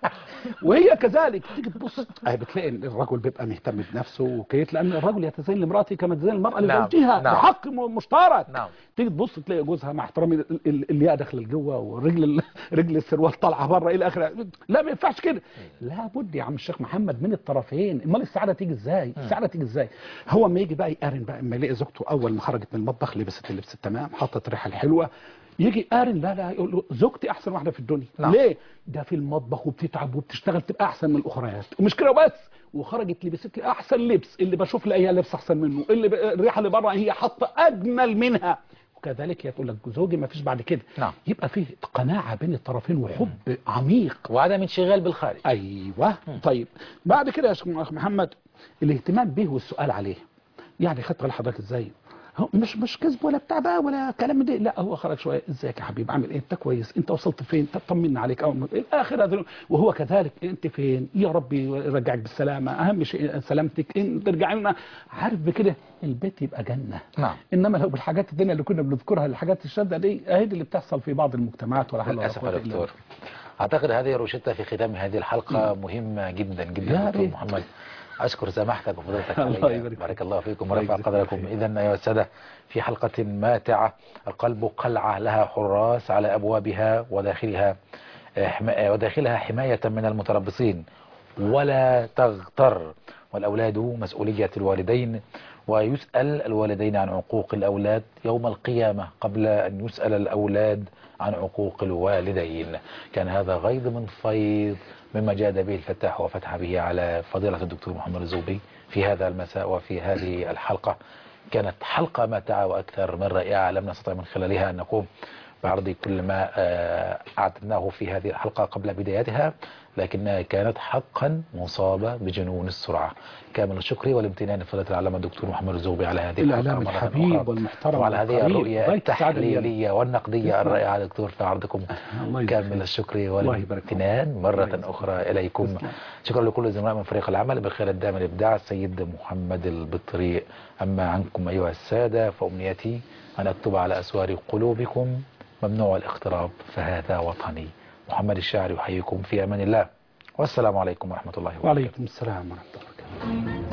وهي كذلك تيجي تبص أهي بتلاقي إن الرجل بيبقى مهتم بنفسه وكيت لان الرجل يتزين لامراته كما تزين المراه نعم، لزوجها نعم. بحق م- مشترك نعم. تيجي تبص تلاقي جوزها مع احترامي ال- ال- الياقه داخله لجوه ورجل ال- رجل السروال طالعه بره الى اخره لا ما ينفعش كده لابد يا عم الشيخ محمد من الطرفين امال السعاده تيجي ازاي السعاده تيجي ازاي هو اما يجي بقى يقارن بقى اما يلاقي زوجته اول ما خرجت من المطبخ لبست اللبس التمام حطت الريحه الحلوه يجي يقارن لا لا يقول له زوجتي احسن واحده في الدنيا نعم. ليه ده في المطبخ وبتتعب وبتشتغل تبقى احسن من الاخريات ومش كده بس وخرجت لبست لي احسن لبس اللي بشوف لاقيها لبس احسن منه اللي ب... الريحه اللي بره هي حاطه اجمل منها وكذلك هي تقول لك زوجي ما فيش بعد كده نعم. يبقى فيه قناعه بين الطرفين وحب عميق وعدم انشغال بالخارج ايوه طيب بعد كده يا شيخ محمد الاهتمام به والسؤال عليه يعني خدت بالك حضرتك ازاي هو مش مش كذب ولا بتاع بقى ولا كلام من ده لا هو خرج شويه ازيك يا حبيبي عامل ايه انت كويس انت وصلت فين طب طمنا عليك او الاخر هذا وهو كذلك انت فين يا رب يرجعك بالسلامه اهم شيء سلامتك ان ترجع لنا عارف بكده البيت يبقى جنه نعم انما لو بالحاجات الدنيا اللي كنا بنذكرها الحاجات الشاذه دي اهي دي اللي بتحصل في بعض المجتمعات ولا حول ولا للاسف قوه يا الا دكتور بالله اعتقد هذه روشته في ختام هذه الحلقه مهمه جدا جدا يا دكتور ريت. محمد اشكر سماحتك وفضيلتك الله علي. يبارك فيك. بارك الله فيكم الله ورفع يجزيك قدركم خير. اذا ايها الساده في حلقه ماتعه القلب قلعه لها حراس على ابوابها وداخلها آه، حما- وداخلها حمايه من المتربصين ولا تغتر والأولاد مسؤولية الوالدين ويسأل الوالدين عن عقوق الأولاد يوم القيامة قبل أن يسأل الأولاد عن عقوق الوالدين كان هذا غيض من فيض مما جاد به الفتاح وفتح به على فضيلة الدكتور محمد الزوبي في هذا المساء وفي هذه الحلقة كانت حلقة ماتعة وأكثر من رائعة لم نستطع من خلالها أن نقوم بعرض كل ما آه، أعددناه في هذه الحلقة قبل بدايتها لكنها كانت حقا مصابة بجنون السرعة كامل الشكر والامتنان لفضيلة العلامة الدكتور محمد الزغبي على هذه الإعلام الحلقة مرة الحبيب أخرى. والمحترم وعلى هذه والقريب. الرؤية غاية السعادة لي. التحليلية والنقدية تسلم. الرائعة دكتور في عرضكم الله يجزاك كامل خير. الشكر الله يبارك فيك. والامتنان الله مرة يجزاك أخرى إليكم تسلم. شكرا لكل الزملاء من فريق العمل بخير الدائم الإبداع السيد محمد البطري أما عنكم أيها السادة فأمنيتي أن أكتب على أسوار قلوبكم ممنوع الاقتراب فهذا وطني محمد الشاعر يحييكم في أمان الله والسلام عليكم ورحمة الله وبركاته وعليكم السلام ورحمة الله وبركاته